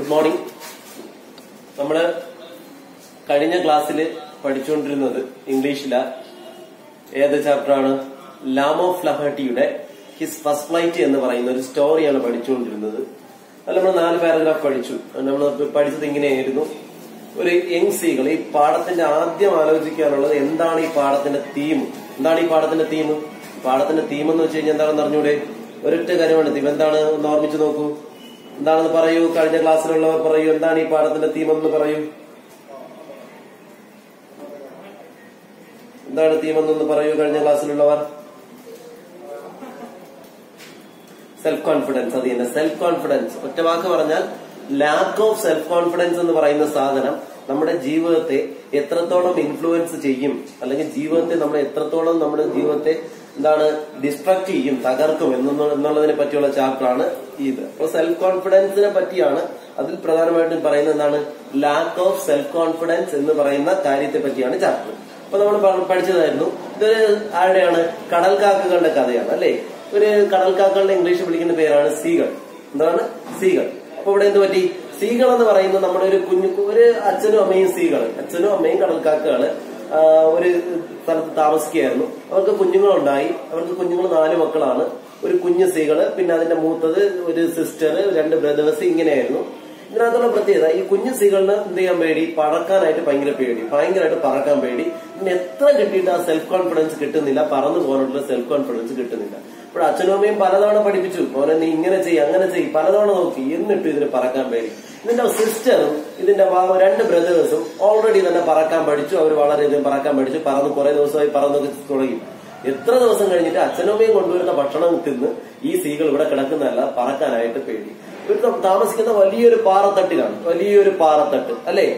Good morning നമ്മള് കഴിഞ്ഞ ക്ലാസ്സിൽ പഠിച്ചുകൊണ്ടിരുന്നത് ഇംഗ്ലീഷിലെ ഏത് ചാപ്റ്ററാണ് ലാമോ ഫ്ലഹട്ടിയുടെ ഹിസ് ഫസ്റ്റ് ഫ്ലൈറ്റ് എന്ന് പറയുന്ന ഒരു സ്റ്റോറിയാണ് പഠിച്ചുകൊണ്ടിരുന്നത് അത് നമ്മൾ നാല് പാരഗ്രാഫ് പഠിച്ചു നമ്മൾ പഠിച്ചത് ഇങ്ങനെയായിരുന്നു ഒരു യങ് സീകൾ ഈ പാഠത്തിന്റെ ആദ്യം ആലോചിക്കാനുള്ളത് എന്താണ് ഈ പാഠത്തിന്റെ തീം എന്താണ് ഈ പാഠത്തിന്റെ തീം പാഠത്തിന്റെ തീം എന്ന് വെച്ച് കഴിഞ്ഞാൽ എന്താണെന്ന് അറിഞ്ഞൂടെ ഒരൊറ്റ കാര്യമാണ് തീം എന്താണ് ഒന്ന് ഓർമ്മിച്ച് നോക്കൂ എന്താണെന്ന് പറയൂ കഴിഞ്ഞ ക്ലാസ്സിലുള്ളവർ പറയൂ എന്താണ് ഈ പാഠത്തിന്റെ തീം എന്ന് പറയൂ എന്താണ് തീം എന്നൊന്ന് പറയൂ കഴിഞ്ഞ ക്ലാസ്സിലുള്ളവർ സെൽഫ് കോൺഫിഡൻസ് അത് തന്നെ സെൽഫ് കോൺഫിഡൻസ് ഒറ്റ വാക്ക് പറഞ്ഞാൽ ലാക്ക് ഓഫ് സെൽഫ് കോൺഫിഡൻസ് എന്ന് പറയുന്ന സാധനം നമ്മുടെ ജീവിതത്തെ എത്രത്തോളം ഇൻഫ്ലുവൻസ് ചെയ്യും അല്ലെങ്കിൽ ജീവിതത്തെ നമ്മൾ എത്രത്തോളം നമ്മുടെ ജീവിതത്തെ എന്താണ് ഡിസ്ട്രക്ട് ചെയ്യും തകർക്കും എന്നുള്ള എന്നുള്ളതിനെ പറ്റിയുള്ള ചാപ്റ്ററാണ് ഇത് അപ്പൊ സെൽഫ് കോൺഫിഡൻസിനെ പറ്റിയാണ് അതിൽ പ്രധാനമായിട്ടും പറയുന്നത് എന്താണ് ലാക്ക് ഓഫ് സെൽഫ് കോൺഫിഡൻസ് എന്ന് പറയുന്ന കാര്യത്തെ പറ്റിയാണ് ചാപ്റ്റർ അപ്പൊ നമ്മൾ പഠിച്ചതായിരുന്നു ഇതൊരു ആരുടെയാണ് കടൽക്കാക്കകളുടെ കഥയാണ് അല്ലെ ഒരു കടൽക്കാക്കകളുടെ ഇംഗ്ലീഷ് വിളിക്കുന്ന പേരാണ് സീകൾ എന്താണ് സീകൾ അപ്പൊ ഇവിടെ എന്ത് പറ്റി സീകൾ എന്ന് പറയുന്നത് നമ്മുടെ ഒരു കുഞ്ഞു ഒരു അച്ഛനും അമ്മയും സീകൾ അച്ഛനും അമ്മയും കടൽക്കാക്കകള് ആ, ഒരു സ്ഥലത്ത് താമസിക്കുകയായിരുന്നു അവർക്ക് കുഞ്ഞുങ്ങളുണ്ടായി അവർക്ക് കുഞ്ഞുങ്ങൾ നാല് മക്കളാണ് ഒരു കുഞ്ഞു സീകള് പിന്നെ അതിന്റെ മൂത്തത് ഒരു സിസ്റ്റർ രണ്ട് ബ്രദേഴ്സ് ഇങ്ങനെയായിരുന്നു ഇതിനകത്തുള്ള പ്രത്യേകത ഈ കുഞ്ഞു സീകളിന് എന്ത് ചെയ്യാൻ പേടി പറക്കാനായിട്ട് ഭയങ്കര പേടി ഭയങ്കരമായിട്ട് പറക്കാൻ പേടി പിന്നെ എത്ര കിട്ടിയിട്ട് ആ സെൽഫ് കോൺഫിഡൻസ് കിട്ടുന്നില്ല പറന്നു പോകാനുള്ള സെൽഫ് കോൺഫിഡൻസ് കിട്ടുന്നില്ല അപ്പോൾ അച്ഛനും അമ്മയും പലതവണ പഠിപ്പിച്ചു മോനെ നീ ഇങ്ങനെ ചെയ്യ് അങ്ങനെ ചെയ്യ് പലതവണ നോക്കി എന്നിട്ട് ഇതിന് പറക്കാൻ പേടി ഇതിന്റെ സിസ്റ്ററും ഇതിന്റെ വാ- രണ്ട് ബ്രദേഴ്സും ഓൾറെഡി തന്നെ പറക്കാൻ പഠിച്ചു അവർ വളരെയധികം പറക്കാൻ പഠിച്ചു പറന്ന് കുറെ ദിവസമായി പറന്നൊക്കെ തുടങ്ങി എത്ര ദിവസം കഴിഞ്ഞിട്ട് അച്ഛനും അമ്മയും കൊണ്ടുവരുന്ന ഭക്ഷണം തിന്ന് ഈ സീകൾ ഇവിടെ കിടക്കുന്നതല്ല പറക്കാനായിട്ട് പേടി ഇവർ താമസിക്കുന്ന വലിയൊരു പാറത്തട്ടിലാണ് വലിയൊരു പാറത്തട്ട് അല്ലേ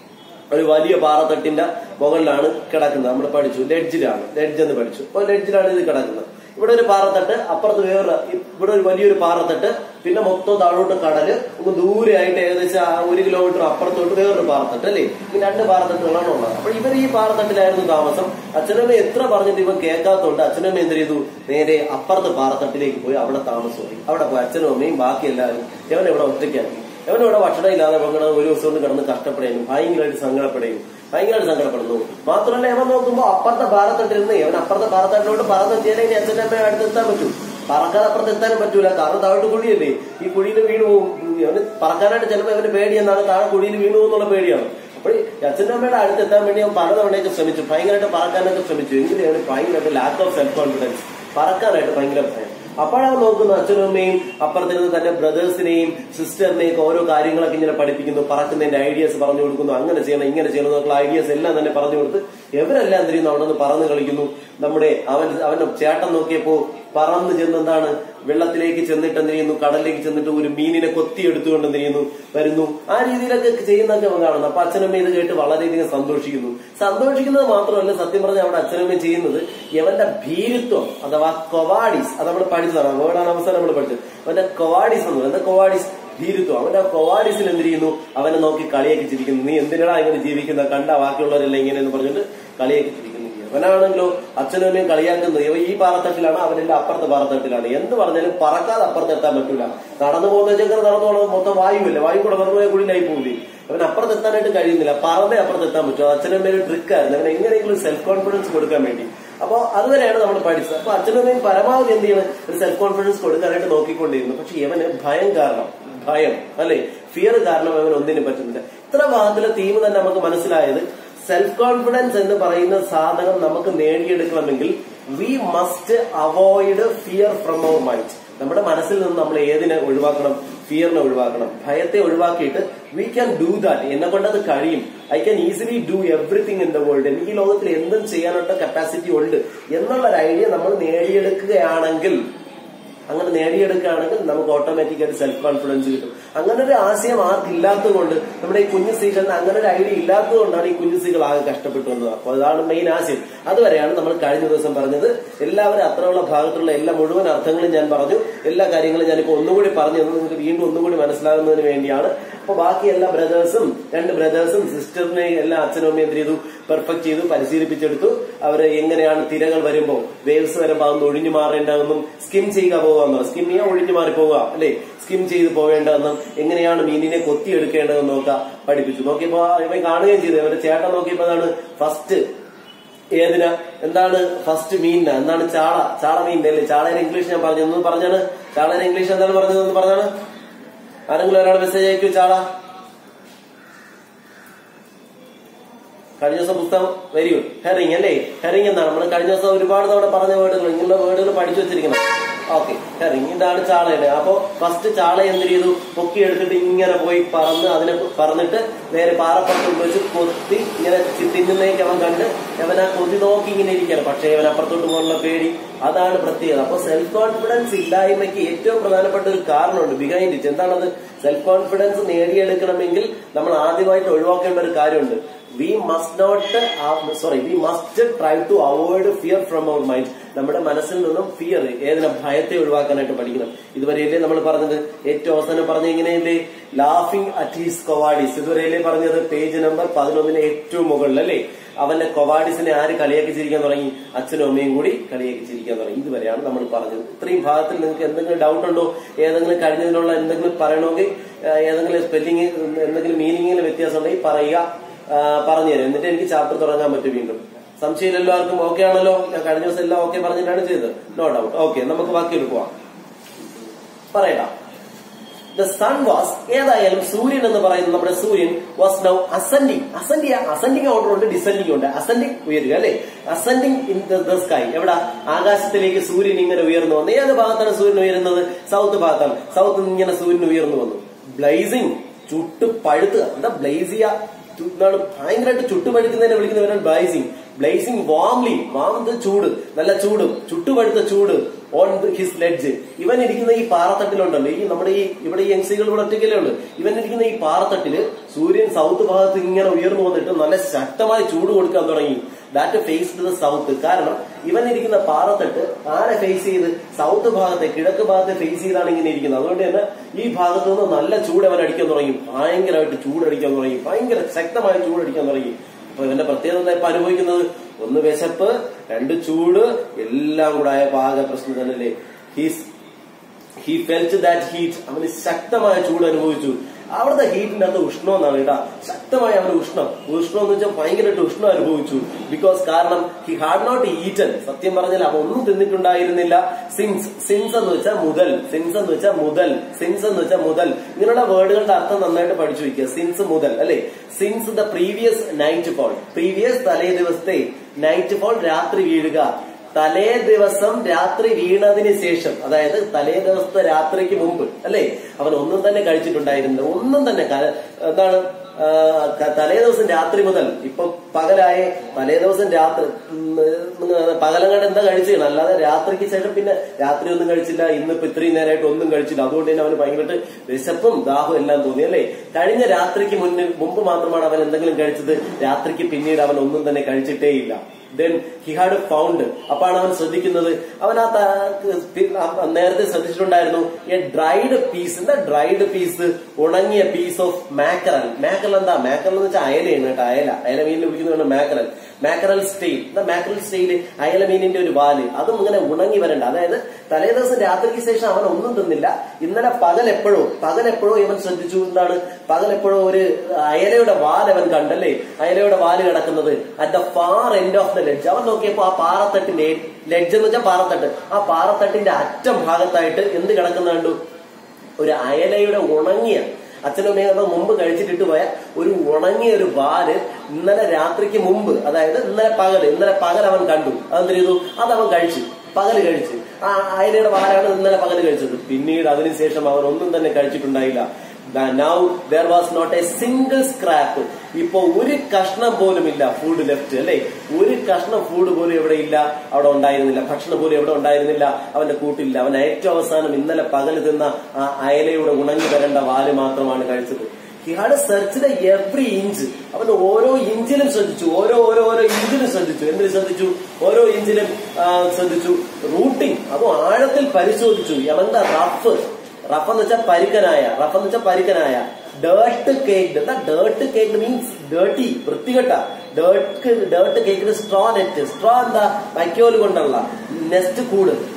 ഒരു വലിയ പാറത്തട്ടിന്റെ മുകളിലാണ് കിടക്കുന്നത് നമ്മൾ പഠിച്ചു ലെഡ്ജിലാണ് ലെഡ്ജ് എന്ന് പഠിച്ചു അപ്പൊ ലെഡ്ജിലാണ് ഇത് കിടക്കുന്നത് ഇവിടെ ഒരു പാറത്തട്ട് അപ്പുറത്ത് വേറെ ഇവിടെ ഒരു വലിയൊരു പാറത്തട്ട് പിന്നെ മൊത്തം താഴോട്ട് കടല് ഒന്ന് ദൂരെയായിട്ട് ഏകദേശം ആ ഒരു കിലോമീറ്റർ അപ്പുറത്തോട്ട് വേറൊരു പാറത്തട്ട് അല്ലേ ഈ രണ്ട് പാറത്തട്ടുകളാണ് ഉള്ളത് അപ്പൊ ഇവർ ഈ പാറത്തട്ടിലായിരുന്നു താമസം അച്ഛനമ്മ എത്ര പറഞ്ഞിട്ട് ഇവൻ കേൾക്കാത്തോണ്ട് അച്ഛനമ്മ എന്ത് ചെയ്തു നേരെ അപ്പുറത്തെ പാറത്തട്ടിലേക്ക് പോയി അവിടെ താമസമായി അവിടെ പോയി അച്ഛനും അമ്മയും ബാക്കി എല്ലാവരും ഇവൻ ഇവിടെ ഒറ്റയ്ക്കാക്കി അവനിവിടെ ഭക്ഷണം ഇല്ലാതെ പങ്കട ഒരു ദിവസം കൊണ്ട് കിടന്ന് കഷ്ടപ്പെടുകയും ഭയങ്കരമായിട്ട് സങ്കടപ്പെടുകയും ഭയങ്കരമായിട്ട് സങ്കടപ്പെടുന്നു മാത്രമല്ല ഇവൻ നോക്കുമ്പോ അപ്പുറത്തെ ഭാരത്തട്ടിരുന്ന് ഇവൻ അപ്പുറത്തെ ഭാരത്തട്ടിലോട്ട് പറന്നെത്തിയാലേ ഇനി അച്ഛൻ്റെ അമ്മയെ അടുത്ത് എത്താൻ പറ്റൂ പറക്കാൻ അപ്പുറത്ത് എത്താനും പറ്റൂല കാരണം താഴോട്ട് കുഴിയല്ലേ ഈ കുഴിയിൽ വീണു പോകും അവന് പറക്കാനായിട്ട് ചിലപ്പോൾ അവന് പേടി എന്നാണ് താഴെ കുഴിയിൽ വീണു എന്നുള്ള പേടിയാണ് അപ്പോൾ ഈ അച്ഛൻ്റെ അമ്മയുടെ അടുത്ത് എത്താൻ വേണ്ടി അവൻ പലതവണയൊക്കെ ശ്രമിച്ചു ഭയങ്കരമായിട്ട് പറക്കാനൊക്കെ ശ്രമിച്ചു എങ്കിലും അവന് ഭയങ്കരമായിട്ട് ലാക്ക് ഓഫ് സെൽഫ് കോൺഫിഡൻസ് പറക്കാനായിട്ട് ഭയങ്കര ഭയം അപ്പോഴാണ് നോക്കുന്ന അച്ഛനും അമ്മയും അപ്പുറത്തിരുന്ന് തന്റെ ബ്രദേഴ്സിനെയും സിസ്റ്ററിനെയും ഓരോ കാര്യങ്ങളൊക്കെ ഇങ്ങനെ പഠിപ്പിക്കുന്നു പറക്കുന്നതിന്റെ ഐഡിയാസ് പറഞ്ഞു കൊടുക്കുന്നു അങ്ങനെ ചെയ്യണം ഇങ്ങനെ ചെയ്യണം എന്നുള്ള ഐഡിയാസ് എല്ലാം തന്നെ പറഞ്ഞു കൊടുത്ത് ഇവരെല്ലാം എന്ത് ചെയ്യുന്നു അവിടെ നിന്ന് പറന്ന് കളിക്കുന്നു നമ്മുടെ അവൻ അവന്റെ ചേട്ടൻ നോക്കിയപ്പോ പറന്ന് ചെന്ന് എന്താണ് വെള്ളത്തിലേക്ക് ചെന്നിട്ട് എന്ത് ചെയ്യുന്നു കടലിലേക്ക് ചെന്നിട്ട് ഒരു മീനിനെ കൊത്തി എടുത്തുകൊണ്ട് എന്ത് ചെയ്യുന്നു വരുന്നു ആ രീതിയിലൊക്കെ ചെയ്യുന്നൊക്കെ അവൻ കാണുന്നു അപ്പൊ അച്ഛനമ്മ ഇത് കേട്ട് വളരെയധികം സന്തോഷിക്കുന്നു സന്തോഷിക്കുന്നത് മാത്രമല്ല സത്യം പറഞ്ഞാൽ അവിടെ അച്ഛനമ്മ ചെയ്യുന്നത് ഇവന്റെ ഭീരുത്വം അഥവാ കൊവാഡിസ് അത് നമ്മൾ പഠിച്ചതാണ് വേർഡാണ് അവസാനം നമ്മൾ പഠിച്ചത് അവന്റെ കൊവാഡിസ് എന്ന് പറയുന്നത് എന്താ കൊവാഡിസ് ഭീരുത്വം അവന്റെ ആ കൊവാഡിസിൽ എന്ത് ചെയ്യുന്നു അവനെ നോക്കി കളിയാക്കി ചിരിക്കുന്നു നീ എന്തിനാ ഇങ്ങനെ ജീവിക്കുന്ന കണ്ട ബാക്കിയുള്ളവരെല്ലാം ഇങ്ങനെ എന്ന് പറഞ്ഞിട്ട് കളിയാക്കി ചിരിക്കുന്നു അവനാണെങ്കിലോ അച്ഛനും അമ്മയും കളിയാക്കുന്നത് ഇവ ഈ പാറത്തട്ടിലാണ് അവനെല്ലാം അപ്പുറത്തെ പാറത്തട്ടിലാണ് എന്ത് പറഞ്ഞാലും പറക്കാതെ അപ്പുറത്ത് എത്താൻ പറ്റൂല നടന്നു പോകുന്ന ചെക്കർ നടന്നു പോകുന്നത് മൊത്തം വായുവല്ലേ വായു കൂടെ നടന്നു പോയ കുഴിയിലായി പോകില്ലേ അവൻ അപ്പുറത്ത് എത്താനായിട്ട് കഴിയുന്നില്ല പറന്നേ അപ്പുറത്ത് എത്താൻ പറ്റും അച്ഛനും അമ്മയും ട്രിക്കായിരുന്നു അവൻ എങ്ങനെയെങ്കിലും സെൽഫ് കോൺഫിഡൻസ് കൊടുക്കാൻ വേണ്ടി അപ്പൊ അതുവരെയാണ് നമ്മൾ പഠിച്ചത് അപ്പൊ അച്ഛനും അമ്മയും പരമാവധി എന്ത് ചെയ്യണം ഒരു സെൽഫ് കോൺഫിഡൻസ് കൊടുക്കാനായിട്ട് നോക്കിക്കൊണ്ടിരുന്നു പക്ഷെ ഇവന് ഭയം കാരണം ഭയം അല്ലെ ഫിയർ കാരണം അവൻ ഒന്നിനും പറ്റുന്നില്ല ഇത്ര ഭാഗത്തിലെ തീം തന്നെ നമുക്ക് മനസ്സിലായത് സെൽഫ് കോൺഫിഡൻസ് എന്ന് പറയുന്ന സാധനം നമുക്ക് നേടിയെടുക്കണമെങ്കിൽ we must avoid fear from our mind നമ്മുടെ മനസ്സിൽ നിന്ന് നമ്മൾ ഏതിനെ ഒഴിവാക്കണം ഫിയറിനെ ഒഴിവാക്കണം ഭയത്തെ ഒഴിവാക്കിയിട്ട് വി ക്യാൻ ഡു ദാറ്റ് എന്നെ കൊണ്ട് അത് കഴിയും I can easily do everything in the world എനിക്ക് ഈ ലോകത്തിൽ എന്തും ചെയ്യാനുള്ള കപ്പാസിറ്റി ഉണ്ട് എന്നുള്ള ഒരു ഐഡിയ നമ്മൾ നേടിയെടുക്കുകയാണെങ്കിൽ അങ്ങനെ നേടിയെടുക്കുകയാണെങ്കിൽ നമുക്ക് ഓട്ടോമാറ്റിക്കായിട്ട് സെൽഫ് കോൺഫിഡൻസ് കിട്ടും അങ്ങനെ ഒരു ആശയം ആർക്കില്ലാത്തത് കൊണ്ട് നമ്മുടെ ഈ കുഞ്ഞു സീകളിന് അങ്ങനെ ഒരു ഐഡിയ ഇല്ലാത്തത് കൊണ്ടാണ് ഈ കുഞ്ഞു സീകൾ ആകെ കഷ്ടപ്പെട്ടു വന്നത് അപ്പോൾ അതാണ് മെയിൻ ആശയം അതുവരെയാണ് നമ്മൾ കഴിഞ്ഞ ദിവസം പറഞ്ഞത് എല്ലാവരും അത്രയുള്ള ഭാഗത്തുള്ള എല്ലാ മുഴുവൻ അർത്ഥങ്ങളും ഞാൻ പറഞ്ഞു എല്ലാ കാര്യങ്ങളും ഞാനിപ്പോൾ ഒന്നുകൂടി പറഞ്ഞു തന്നു നിങ്ങൾക്ക് വീണ്ടും ഒന്നുകൂടി മനസ്സിലാകുന്നതിന് വേണ്ടിയാണ് അപ്പൊ ബാക്കി എല്ലാ ബ്രദേഴ്സും രണ്ട് ബ്രദേഴ്സും സിസ്റ്ററിനെ എല്ലാ അച്ഛനും അമ്മയും എന്ത് ചെയ്തു പെർഫെക്റ്റ് ചെയ്തു പരിശീലിപ്പിച്ചെടുത്തു അവര് എങ്ങനെയാണ് തിരകൾ വരുമ്പോൾ വേവ്സ് വരുമ്പോൾ അതൊന്ന് ഒഴിഞ്ഞു മാറേണ്ടതെന്നും സ്കിം ചെയ്യുക പോകാന്ന് സ്കിം ചെയ്യാൻ ഒഴിഞ്ഞു മാറി പോവുക അല്ലെ സ്കിം ചെയ്ത് പോവേണ്ടതെന്നും എങ്ങനെയാണ് മീനിനെ കൊത്തിയെടുക്കേണ്ടതെന്നും ഒക്കെ പഠിപ്പിച്ചു നോക്കിയപ്പോ ഇവൻ കാണുകയും ചെയ്തു അവന്റെ ചേട്ടൻ നോക്കിയപ്പോ അതാണ് ഫസ്റ്റ് ഏതിനാ എന്താണ് ഫസ്റ്റ് മീനിന എന്താണ് ചാള ചാള മീനിന്റെ അല്ലേ ചാളയുടെ ഇംഗ്ലീഷ് ഞാൻ പറഞ്ഞു ഒന്ന് പറഞ്ഞാണ് ചാളയുടെ ഇംഗ്ലീഷ് എന്താണ് പറഞ്ഞത് എന്ന് പറഞ്ഞാണ് ആരെങ്കിലും ഒരാൾ മെസ്സേജ് അയക്കൂ ചാള കഴിഞ്ഞ ദിവസം പുസ്തകം വെരി ഗുഡ് ഹെറിങ് അല്ലേ ഹെറിങ് എന്താണ് നമ്മൾ കഴിഞ്ഞ ദിവസം ഒരുപാട് തവണ പറഞ്ഞ വേർഡുകൾ ഇങ്ങനെയുള്ള വേർഡുകൾ പഠിച്ചു വെച്ചിരിക്കണം ഓക്കെ ഹെറിങ് ഇതാണ് ചാളയുടെ അപ്പോ ഫസ്റ്റ് ചാള എന്ത് ചെയ്തു പൊക്കി എടുത്തിട്ട് ഇങ്ങനെ പോയി പറന്ന് അതിനെ പറന്നിട്ട് നേരെ പാറപ്പുറത്ത് കൊണ്ട് വെച്ച് കൊത്തി ഇങ്ങനെ ചി- തിന്നുന്നേക്ക് അവൻ കണ്ട് അവൻ ആ കൊതി നോക്കി ഇങ്ങനെ ഇരിക്കണം പക്ഷേ അവൻ അപ്പുറത്തോട്ട് പോകാനുള്ള പേടി അതാണ് പ്രത്യേകത അപ്പൊ സെൽഫ് കോൺഫിഡൻസ് ഇല്ലായ്മയ്ക്ക് ഏറ്റവും പ്രധാനപ്പെട്ട ഒരു കാരണമുണ്ട് ബിഹൈൻഡ് ഇറ്റ് എന്താണത് സെൽഫ് കോൺഫിഡൻസ് നേടിയെടുക്കണമെങ്കിൽ നമ്മൾ ആദ്യമായിട്ട് ഒഴിവാക്കേണ്ട ഒരു കാര്യമുണ്ട് we must not sorry we must try to avoid fear from our mind നമ്മുടെ മനസ്സിൽ നിന്നും ഫിയർ ഏതിനെ ഭയത്തെ ഒഴിവാക്കാനായിട്ട് പഠിക്കണം ഇതുവരെയല്ലേ നമ്മൾ പറഞ്ഞത് ഏറ്റവും അവസാനം പറഞ്ഞ ഇങ്ങനെയല്ലേ ലാഫിംഗ് അറ്റ് ഹീസ് കൊവാഡീസ് ഇതുവരെയല്ലേ പറഞ്ഞത് പേജ് നമ്പർ പതിനൊന്നിന് ഏറ്റവും മുകളിൽ അല്ലേ അവന്റെ കൊവാഡിസിനെ ആര് കളിയാക്കി ചിരിക്കാൻ തുടങ്ങി അച്ഛനും അമ്മയും കൂടി കളിയാക്കി ചിരിക്കാൻ തുടങ്ങി ഇതുവരെയാണ് നമ്മൾ പറഞ്ഞത് ഇത്രയും ഭാഗത്തിൽ നിങ്ങൾക്ക് എന്തെങ്കിലും ഡൗട്ട് ഉണ്ടോ ഏതെങ്കിലും കഴിഞ്ഞതിനുള്ള എന്തെങ്കിലും പറയണമെങ്കിൽ ആ, ഏതെങ്കിലും സ്പെല്ലിംഗ് എന്തെങ്കിലും മീനിങ്ങിൽ വ്യത്യാസം ഉണ്ടെങ്കിൽ പറയുക ആ, പറഞ്ഞുതരാം എന്നിട്ട് എനിക്ക് ചാപ്റ്റർ തുടങ്ങാൻ പറ്റും വീണ്ടും സംശയം എല്ലാവർക്കും ഓക്കെ ആണല്ലോ ഞാൻ കഴിഞ്ഞ ദിവസം എല്ലാം ഓക്കെ പറഞ്ഞിട്ടാണ് ചെയ്തത് നോ ഡൗട്ട് ഓക്കെ നമുക്ക് ബാക്കിയിൽ പോവാം പറയടാ ദ സൺ വാസ് ഏതായാലും സൂര്യൻ എന്ന് പറയുന്ന നമ്മുടെ സൂര്യൻ was now ascending ascending ascending order ഉണ്ട് ഡിസെൻഡിങ് ഉണ്ട് അസെൻഡിങ് ഉയരുക അല്ലെ അസെൻഡിങ് ഇൻ ദ സ്കൈ എവിടെ ആകാശത്തിലേക്ക് സൂര്യൻ ഇങ്ങനെ ഉയർന്നു വന്നു ഏത് ഭാഗത്താണ് സൂര്യൻ ഉയരുന്നത് സൗത്ത് ഭാഗത്താണ് സൗത്ത് നിന്ന് ഇങ്ങനെ സൂര്യൻ ഉയർന്നു വന്നു ബ്ലൈസിങ് ചുട്ട് പഴുത്തുക എന്താ ബ്ലൈസിയ എന്താണ് ഭയങ്കരമായിട്ട് ചുട്ടുപഴുക്കുന്നതിനെ വിളിക്കുന്നവരാണ് ബ്ലൈസിങ് ബ്ലേസിംഗ് വാംലി വാം ചൂട് നല്ല ചൂട് ചുട്ടുപഴുത്ത ചൂട് ഓൺ ഹിസ് ലെഡ്ജ് ഇവൻ ഇരിക്കുന്ന ഈ പാറത്തട്ടിലുണ്ടല്ലോ ഈ നമ്മുടെ ഈ ഇവിടെ ഈ എൻസികൾ ഇവിടെ ഒറ്റയ്ക്കല്ലേ ഉള്ളു ഇവൻ ഇരിക്കുന്ന ഈ പാറത്തട്ടില് സൂര്യൻ സൗത്ത് ഭാഗത്ത് ഇങ്ങനെ ഉയർന്നു വന്നിട്ട് നല്ല ശക്തമായി ചൂട് കൊടുക്കാൻ തുടങ്ങി ദാറ്റ് ഫേസ്ഡ് ദ സൗത്ത് കാരണം ഇവൻ ഇരിക്കുന്ന പാറത്തട്ട് ആരെ ഫേസ് ചെയ്ത് സൗത്ത് ഭാഗത്തെ കിഴക്ക് ഭാഗത്തെ ഫേസ് ചെയ്താണ് ഇങ്ങനെ ഇരിക്കുന്നത് അതുകൊണ്ട് തന്നെ ഈ ഭാഗത്തു നിന്ന് നല്ല ചൂട് അവൻ അടിക്കാൻ തുടങ്ങി ഭയങ്കരമായിട്ട് ചൂടടിക്കാൻ തുടങ്ങി ഭയങ്കര ശക്തമായ ചൂടടിക്കാൻ തുടങ്ങി അപ്പൊ ഇവന്റെ പ്രത്യേകത എന്താ ഇപ്പൊ അനുഭവിക്കുന്നത് ഒന്ന് വിശപ്പ് രണ്ട് ചൂട് എല്ലാം കൂടെ ആയ പാക പ്രശ്നം തന്നെയല്ലേ his he felt that heat അവന് ശക്തമായ ചൂട് അനുഭവിച്ചു അവിടുത്തെ ഹീറ്റിന്റെ അകത്ത് ഉഷ്ണം എന്നാണ് കേട്ടാ ശക്തമായ അവന് ഉഷ്ണം ഉഷ്ണം എന്ന് വെച്ചാൽ ഭയങ്കരമായിട്ട് ഉഷ്ണം അനുഭവിച്ചു ബിക്കോസ് കാരണം ഹി ഹാഡ് നോട്ട് ഈറ്റൻ സത്യം പറഞ്ഞാൽ അവ ഒന്നും തിന്നിട്ടുണ്ടായിരുന്നില്ല സിൻസ് സിൻസ് എന്ന് വെച്ചാൽ മുതൽ സിൻസ് എന്ന് വെച്ചാൽ മുതൽ സിൻസ് എന്ന് വെച്ചാൽ മുതൽ ഇങ്ങനെയുള്ള വേർഡുകളുടെ അർത്ഥം നന്നായിട്ട് പഠിച്ചു വയ്ക്കുക സിൻസ് മുതൽ അല്ലെ since the previous nightfall previous തലേ ദിവസത്തെ നൈറ്റ് ഫോൾ രാത്രി വീഴുക തലേ ദിവസം രാത്രി വീണതിന് ശേഷം അതായത് തലേ ദിവസത്തെ രാത്രിക്ക് മുമ്പ് അല്ലേ അവൻ ഒന്നും തന്നെ കഴിച്ചിട്ടുണ്ടായിരുന്നില്ല ഒന്നും തന്നെ ക- എന്താണ് ആ, ക- തലേ ദിവസം രാത്രി മുതൽ ഇപ്പൊ പകലായ തലേ ദിവസം രാത്രി പകലങ്ങാണ്ട് എന്താ കഴിച്ചാണ് അല്ലാതെ രാത്രിക്ക് ശേഷം പിന്നെ രാത്രി ഒന്നും കഴിച്ചില്ല ഇന്നിപ്പോ ഇത്രയും നേരമായിട്ട് ഒന്നും കഴിച്ചില്ല അതുകൊണ്ട് തന്നെ അവന് ഭയങ്കരമായിട്ട് വിശപ്പും ദാഹവും എല്ലാം തോന്നി അല്ലേ കഴിഞ്ഞ രാത്രിക്ക് മുന്നിൽ മുമ്പ് മാത്രമാണ് അവൻ എന്തെങ്കിലും കഴിച്ചത് രാത്രിക്ക് പിന്നീട് അവൻ ഒന്നും തന്നെ കഴിച്ചിട്ടേ ഇല്ല ദെൻ ഹി ഹാഡ് ഫൗണ്ട് അപ്പാണ് അവൻ ശ്രദ്ധിക്കുന്നത് അവൻ ആ ത- പി- ആ നേരത്തെ ശ്രദ്ധിച്ചിട്ടുണ്ടായിരുന്നു എ ഡ്രൈഡ് പീസ് എന്താ ഡ്രൈഡ് പീസ് ഉണങ്ങിയ പീസ് ഓഫ് മാക്കറൽ മാക്കറൽ എന്താ മാക്കറൽ എന്ന് വെച്ചാൽ അയലയാണ് കേട്ടോ അയല അയല മീനിൽ വിളിക്കുന്നതാണ് മാക്കറൽ മാക്കറൽ സ്റ്റെയിൽ എന്താ മാക്കറൽ സ്റ്റെയില് അയല മീനിന്റെ ഒരു വാല് അതും ഇങ്ങനെ ഉണങ്ങി വരണ്ട അതായത് തലേ ദിവസം രാത്രിക്ക് ശേഷം അവൻ ഒന്നും തിന്നില്ല ഇന്നലെ പകൽ എപ്പോഴോ പകൽ എപ്പോഴോ ഇവൻ ശ്രദ്ധിച്ചു എന്താണ് പകൽ എപ്പോഴോ ഒരു അയലയുടെ വാൽ അവൻ കണ്ടല്ലേ അയലയുടെ വാല് കിടക്കുന്നത് at the far end of the ledge അവൻ നോക്കിയപ്പോ ആ പാറത്തട്ടിന്റെ ലെഡ്ജ് എന്ന് വെച്ചാൽ പാറത്തട്ട് ആ പാറത്തട്ടിന്റെ അറ്റം ഭാഗത്തായിട്ട് എന്ത് കിടക്കുന്ന കണ്ടു ഒരു അയലയുടെ ഉണങ്ങിയ അച്ഛനും അമ്മയും അത് മുമ്പ് കഴിച്ചിട്ടിട്ട് പോയ ഒരു ഉണങ്ങിയ ഒരു വാല് ഇന്നലെ രാത്രിക്ക് മുമ്പ് അതായത് ഇന്നലെ പകൽ ഇന്നലെ പകൽ അവൻ കണ്ടു അതെന്ത് ചെയ്തു അത് അവൻ കഴിച്ചു പകല് കഴിച്ച് ആ അയലയുടെ വാലാണ് ഇന്നലെ പകല് കഴിച്ചത് പിന്നീട് അതിനുശേഷം അവൻ ഒന്നും തന്നെ കഴിച്ചിട്ടുണ്ടായില്ല now there was not a single scrap ഇപ്പൊ ഒരു കഷ്ണം പോലും ഇല്ല ഫുഡ് ലെഫ്റ്റ് അല്ലെ ഒരു കഷ്ണം ഫുഡ് പോലും എവിടെ ഇല്ല അവിടെ ഉണ്ടായിരുന്നില്ല ഭക്ഷണം പോലും എവിടെ ഉണ്ടായിരുന്നില്ല അവന്റെ കൂട്ടില്ല അവൻ ഏറ്റവും അവസാനം ഇന്നലെ പകല് തിന്ന ആ അയലയുടെ ഉണങ്ങി വരേണ്ട വാല് മാത്രമാണ് കഴിച്ചത് he had search every inch അവൻ ഓരോ ഇഞ്ചിലും ശ്രദ്ധിച്ചു ഓരോ ഓരോ ഓരോ ഇഞ്ചിലും ശ്രദ്ധിച്ചു എന്തിൽ ശ്രദ്ധിച്ചു ഓരോ ഇഞ്ചിലും ആ, ശ്രദ്ധിച്ചു റൂട്ടിംഗ് അതും ആഴത്തിൽ പരിശോധിച്ചു അവന്റെ റഫ് റഫ് എന്ന് വെച്ചാൽ പരിക്കനായ റഫ് എന്ന് വെച്ചാൽ പരിക്കനായ ഡേർട്ട് കേക്ക് എന്താ ഡേർട്ട് കേക്ക് മീൻസ് ഡേർട്ടി വൃത്തികെട്ട ഡേർട്ട് ഡേർട്ട് കേക്കിന് സ്ട്രോ നെറ്റ് സ്ട്രോ എന്താ വൈക്കോല് കൊണ്ടുള്ള നെസ്റ്റ് കൂട്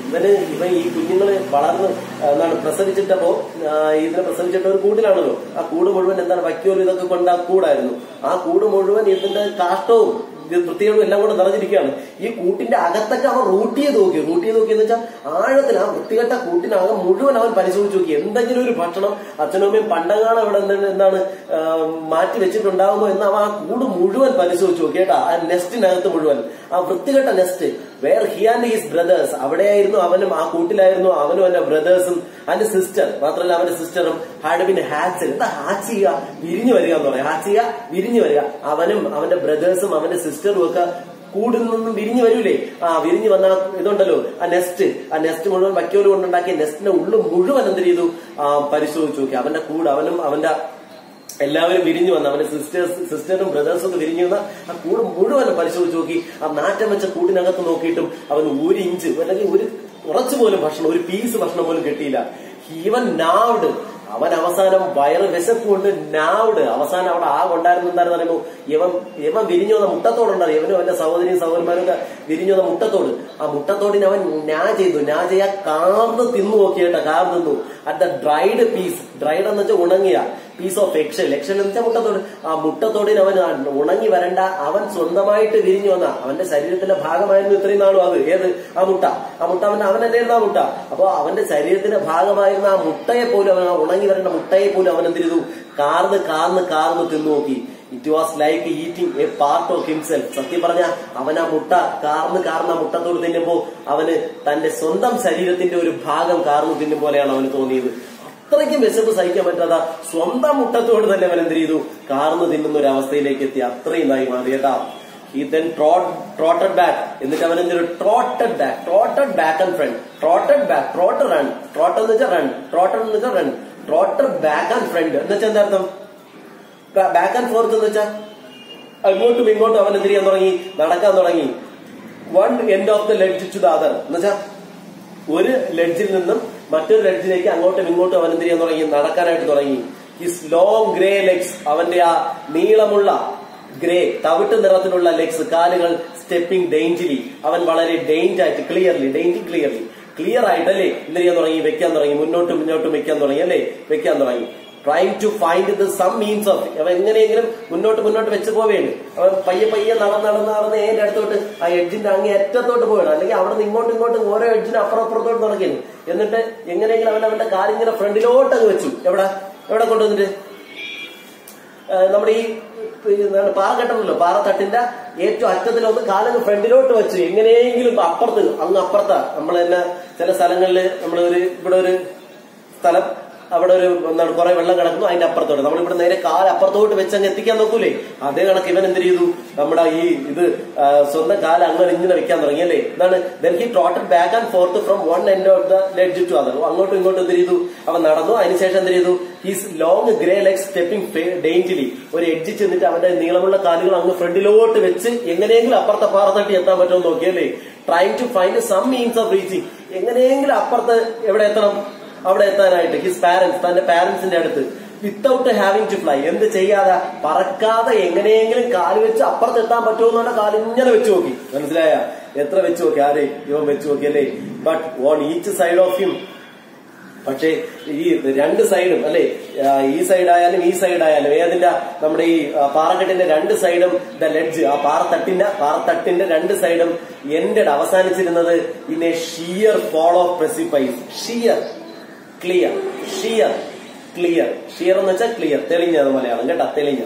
ഇവന് ഇവൻ ഈ കുഞ്ഞുങ്ങള് വളർന്ന് ആ, എന്താണ് പ്രസവിച്ചിട്ടപ്പോ ആ, ഇതിനെ പ്രസവിച്ചിട്ട് ഒരു കൂട്ടിലാണല്ലോ ആ കൂട് മുഴുവൻ എന്താണ് വൈക്കോലും ഇതൊക്കെ കൊണ്ട് ആ കൂടായിരുന്നു ആ കൂട് മുഴുവൻ ഇതിന്റെ കാഷ്ടവും ഇത് വൃത്തികളും എല്ലാം കൂടെ നിറഞ്ഞിരിക്കുകയാണ് ഈ കൂട്ടിന്റെ അകത്തൊക്കെ അവൻ റൂട്ട് ചെയ്ത് നോക്കി റൂട്ട് ചെയ്ത് നോക്കി എന്ന് വെച്ചാൽ ആഴത്തിൽ ആ വൃത്തികെട്ട കൂട്ടിനകം മുഴുവൻ അവൻ പരിശോധിച്ച് നോക്കി എന്തെങ്കിലും ഒരു ഭക്ഷണം അച്ഛനും അമ്മയും പണ്ടങ്ങാണ് അവിടെ എന്താണ് എന്താണ് ആ, മാറ്റി വെച്ചിട്ടുണ്ടാകുമോ എന്ന് അവൻ ആ കൂട് മുഴുവൻ പരിശോധിച്ച് നോക്കി കേട്ടാ ആ നെസ്റ്റിനകത്ത് മുഴുവൻ ആ വൃത്തികെട്ട nest where he and his brothers അവിടെയായിരുന്നു അവനും ആ കൂട്ടിലായിരുന്നു അവനും അവന്റെ ബ്രദേഴ്സും അവന്റെ സിസ്റ്റർ മാത്രമല്ല അവന്റെ സിസ്റ്ററും ഹാഡ് ബിൻ ഹാച്ച് എന്താ ഹാച്ച് ചെയ്യുക വിരിഞ്ഞു വരിക എന്ന് പറയാം ഹാച്ച് ചെയ്യുക വിരിഞ്ഞു വരിക അവനും അവന്റെ ബ്രദേഴ്സും അവന്റെ സിസ്റ്ററും ഒക്കെ കൂടിൽ നിന്നും വിരിഞ്ഞു വരൂലേ ആ വിരിഞ്ഞു വന്ന ആ ഇതുണ്ടല്ലോ ആ നെസ്റ്റ് ആ നെസ്റ്റ് മുഴുവൻ വയ്ക്കോല് കൊണ്ടുണ്ടാക്കിയ നെസ്റ്റിന്റെ ഉള്ളു മുഴുവൻ എന്ത് ചെയ്തു ആ പരിശോധിച്ചു നോക്കി അവന്റെ കൂട് അവനും അവന്റെ എല്ലാവരും വിരിഞ്ഞു വന്ന അവന്റെ സിസ്റ്റേഴ്സ് സിസ്റ്ററും ബ്രദേഴ്സും ഒക്കെ വിരിഞ്ഞു വന്ന ആ കൂട് മുഴുവൻ പരിശോധിച്ച് നോക്കി ആ നാറ്റം വെച്ച കൂടിനകത്ത് നോക്കിയിട്ടും അവൻ ഒരു ഇഞ്ച് അല്ലെങ്കിൽ ഒരു കുറച്ച് പോലും ഭക്ഷണം ഒരു പീസ് ഭക്ഷണം പോലും കിട്ടിയില്ല ഈവൻ നാവ്ഡ് അവൻ അവസാനം വയറ് വിശപ്പ് കൊണ്ട് നാവ്ഡ് അവസാനം അവിടെ ആ ഉണ്ടായിരുന്നു എന്താണെന്ന് പറയുമ്പോൾ ഇവൻ ഇവൻ വിരിഞ്ഞു വന്ന മുട്ടത്തോടുണ്ടാവും ഇവനും അവന്റെ സഹോദരിയും സഹോദരന്മാരും ഒക്കെ വിരിഞ്ഞു വന്ന മുട്ടത്തോട് ആ മുട്ടത്തോടിന് അവൻ ഞാ ചെയ്തു ഞാ ചെയ്യാ കാർന്ന് തിന്നു നോക്കി കേട്ടോ കാർന്ന് തിന്നു at the dried piece dried എന്ന് വെച്ചാൽ ഉണങ്ങിയ പീസ് ഓഫ് എക്ഷൻ എക്ഷൻ എന്ന് വെച്ചാൽ മുട്ടത്തോട് ആ മുട്ടത്തോടിന് അവൻ ആ ഉണങ്ങി വരണ്ട അവൻ സ്വന്തമായിട്ട് വിരിഞ്ഞു വന്ന അവന്റെ ശരീരത്തിന്റെ ഭാഗമായിരുന്നു ഇത്രയും നാളും അത് ഏത് ആ മുട്ട ആ മുട്ട അവന്റെ അവൻ തന്നെയായിരുന്നു ആ മുട്ട അപ്പൊ അവന്റെ ശരീരത്തിന്റെ ഭാഗമായിരുന്ന ആ മുട്ടയെ പോലും അവൻ ആ ഉണങ്ങി വരേണ്ട മുട്ടയെ പോലും അവൻ എന്ത് ചെയ്തു കാർന്ന് കാർന്ന് കാർന്ന് തിന്നു നോക്കി it was like eating a part of himself സത്യം പറഞ്ഞ അവൻ ആ മുട്ട കാർന്ന് കാർന്ന മുട്ടത്തോട് തിന്നുമ്പോ അവന് തന്റെ സ്വന്തം ശരീരത്തിന്റെ ഒരു ഭാഗം കാർന്ന് തിന്നും പോലെയാണ് അവന് തോന്നിയത് അത്രയ്ക്കും വിശപ്പ് സഹിക്കാൻ പറ്റാത്ത സ്വന്തം മുട്ടത്തോട് തന്നെ അവൻ എന്ത് ചെയ്തു കാർന്ന് തിന്നുന്ന ഒരു അവസ്ഥയിലേക്ക് എത്തി അത്രയും ഇതായി മാറി കേട്ടാ ഈ ദെൻ ട്രോട്ടഡ് ബാക്ക് എന്നിട്ട് അവൻ എന്തൊരു trotted back trotted back and front trotted back trot run trot എന്ന് വെച്ചാൽ റൺ ട്രോട്ടഡ് എന്ന് വെച്ചാൽ run trotted back and front എന്ന് വെച്ചാൽ എന്താ അർത്ഥം ബാക്ക് ആൻഡ് ഫോർത്ത് എന്ന് വെച്ചാൽ അങ്ങോട്ടും ഇങ്ങോട്ടും അവൻ എന്ത് ചെയ്യാൻ തുടങ്ങി നടക്കാൻ തുടങ്ങി one end of the ledge to the other എന്ന് വെച്ചാൽ ഒരു ലെഡ്ജിൽ നിന്നും മറ്റൊരു ലെഡ്ജിലേക്ക് അങ്ങോട്ടും ഇങ്ങോട്ടും അവൻ എന്ത് ചെയ്യാൻ തുടങ്ങി നടക്കാനായിട്ട് തുടങ്ങി ഹിസ് ലോങ് ഗ്രേ ലെഗ്സ് അവന്റെ ആ നീളമുള്ള ഗ്രേ തവിട്ട് നിറത്തിലുള്ള ലെഗ്സ് കാലുകൾ സ്റ്റെപ്പിംഗ് ഡേഞ്ചിലി അവൻ വളരെ ഡേഞ്ച് ആയിട്ട് ക്ലിയർലി ഡേഞ്ചി ക്ലിയർലി ക്ലിയർ ആയിട്ടല്ലേ എന്ത് ചെയ്യാൻ തുടങ്ങി വെക്കാൻ തുടങ്ങി മുന്നോട്ടും മുന്നോട്ടും വെക്കാൻ തുടങ്ങി അല്ലേ വെക്കാൻ തുടങ്ങി trying to find the some means of അവൻ എങ്ങനെയെങ്കിലും മുന്നോട്ട് മുന്നോട്ട് വെച്ച് പോവുകയാണ് അവൻ പയ്യെ പയ്യെ നടന്ന് നടന്ന് നടന്ന് ഏന്റെ അടുത്തോട്ട് ആ എഡ്ജിന്റെ അങ്ങേ അറ്റത്തോട്ട് പോവുകയാണ് അല്ലെങ്കിൽ അവിടെ നിന്ന് ഇങ്ങോട്ടും ഇങ്ങോട്ടും ഓരോ എഡ്ജിന് അപ്പുറം അപ്പുറത്തോട്ട് നടക്കുന്നു എന്നിട്ട് എങ്ങനെയെങ്കിലും അവൻ അവന്റെ കാലിങ്ങനെ ഫ്രണ്ടിലോട്ട് അങ്ങ് വെച്ചു എവിടെ എവിടെ കൊണ്ടുവന്നിട്ട് ആ, നമ്മുടെ ഈ ഈ എന്താണ് പാറക്കെട്ടണല്ലോ പാറത്തട്ടിന്റെ ഏറ്റവും അറ്റത്തിലൊന്ന് കാലങ്ങ് ഫ്രണ്ടിലോട്ട് വെച്ച് എങ്ങനെയെങ്കിലും അപ്പുറത്ത് അങ്ങ് അപ്പുറത്താ നമ്മൾ തന്നെ ചില സ്ഥലങ്ങളിൽ നമ്മൾ ഒരു ഇവിടെ ഒരു സ്ഥലം അവിടെ ഒരു എന്താണ് കുറെ വെള്ളം കിടക്കുന്നു അതിന്റെ അപ്പുറത്തോട്ട് നമ്മൾ ഇവിടെ നേരെ കാൽ അപ്പുറത്തോട്ട് വെച്ച് അങ്ങ് എത്തിക്കാൻ നോക്കൂലേ അതേ കണക്ക് ഇവൻ എന്ത് ചെയ്തു നമ്മുടെ ഈ ഇത് ആ, സ്വന്തം കാല അങ്ങനെ ഇങ്ങനെ വെക്കാൻ തുടങ്ങി അല്ലേ എന്താണ് ഡൽഹി trotted back and forth from one end of the ledge to other അങ്ങോട്ടും ഇങ്ങോട്ടും എന്ത് ചെയ്തു അവൻ നടന്നു അതിനുശേഷം എന്ത് ചെയ്തു his long grey leg stepping daintily ഒരു എഡ്ജ് ചെന്നിട്ട് അവന്റെ നീളമുള്ള കാലുകൾ അങ്ങ് ഫ്രണ്ടിലോട്ട് വെച്ച് എങ്ങനെയെങ്കിലും അപ്പുറത്തെ പാറത്തട്ടി എത്താൻ പറ്റുമെന്ന് നോക്കിയല്ലേ trying to find some means of reaching എങ്ങനെയെങ്കിലും അപ്പുറത്ത് എവിടെ എത്തണം അവിടെ എത്താനായിട്ട് ഹിസ് പാരന്റ്സ് തന്റെ പാരന്റ്സിന്റെ അടുത്ത് വിത്തൗട്ട് ഹാവിംഗ് ടു ഫ്ലൈ എന്ത് ചെയ്യാതെ പറക്കാതെ എങ്ങനെയെങ്കിലും കാല് വെച്ച് അപ്പുറത്ത് എത്താൻ പറ്റുമെന്നുള്ള കാല് ഇങ്ങനെ വെച്ച് നോക്കി മനസ്സിലായ എത്ര വെച്ച് നോക്കി ആരെ ഇവൻ വെച്ച് നോക്കി അല്ലേ but on each side of him പക്ഷേ ഈ രണ്ട് സൈഡും അല്ലെ ആ, ഈ സൈഡ് ആയാലും ഈ സൈഡ് ആയാലും ഏതിന്റെ നമ്മുടെ ഈ ആ, പാറക്കെട്ടിന്റെ രണ്ട് സൈഡും ദ ലെഡ്ജ് ആ പാറത്തട്ടിന്റെ പാറത്തട്ടിന്റെ രണ്ട് സൈഡും എന്റെ അവസാനിച്ചിരുന്നത് in a sheer fall of precipice sheer clear sheer clear sheer എന്ന് വെച്ചാൽ ക്ലിയർ തെളിഞ്ഞ മലയാളം കേട്ടാ തെളിഞ്ഞ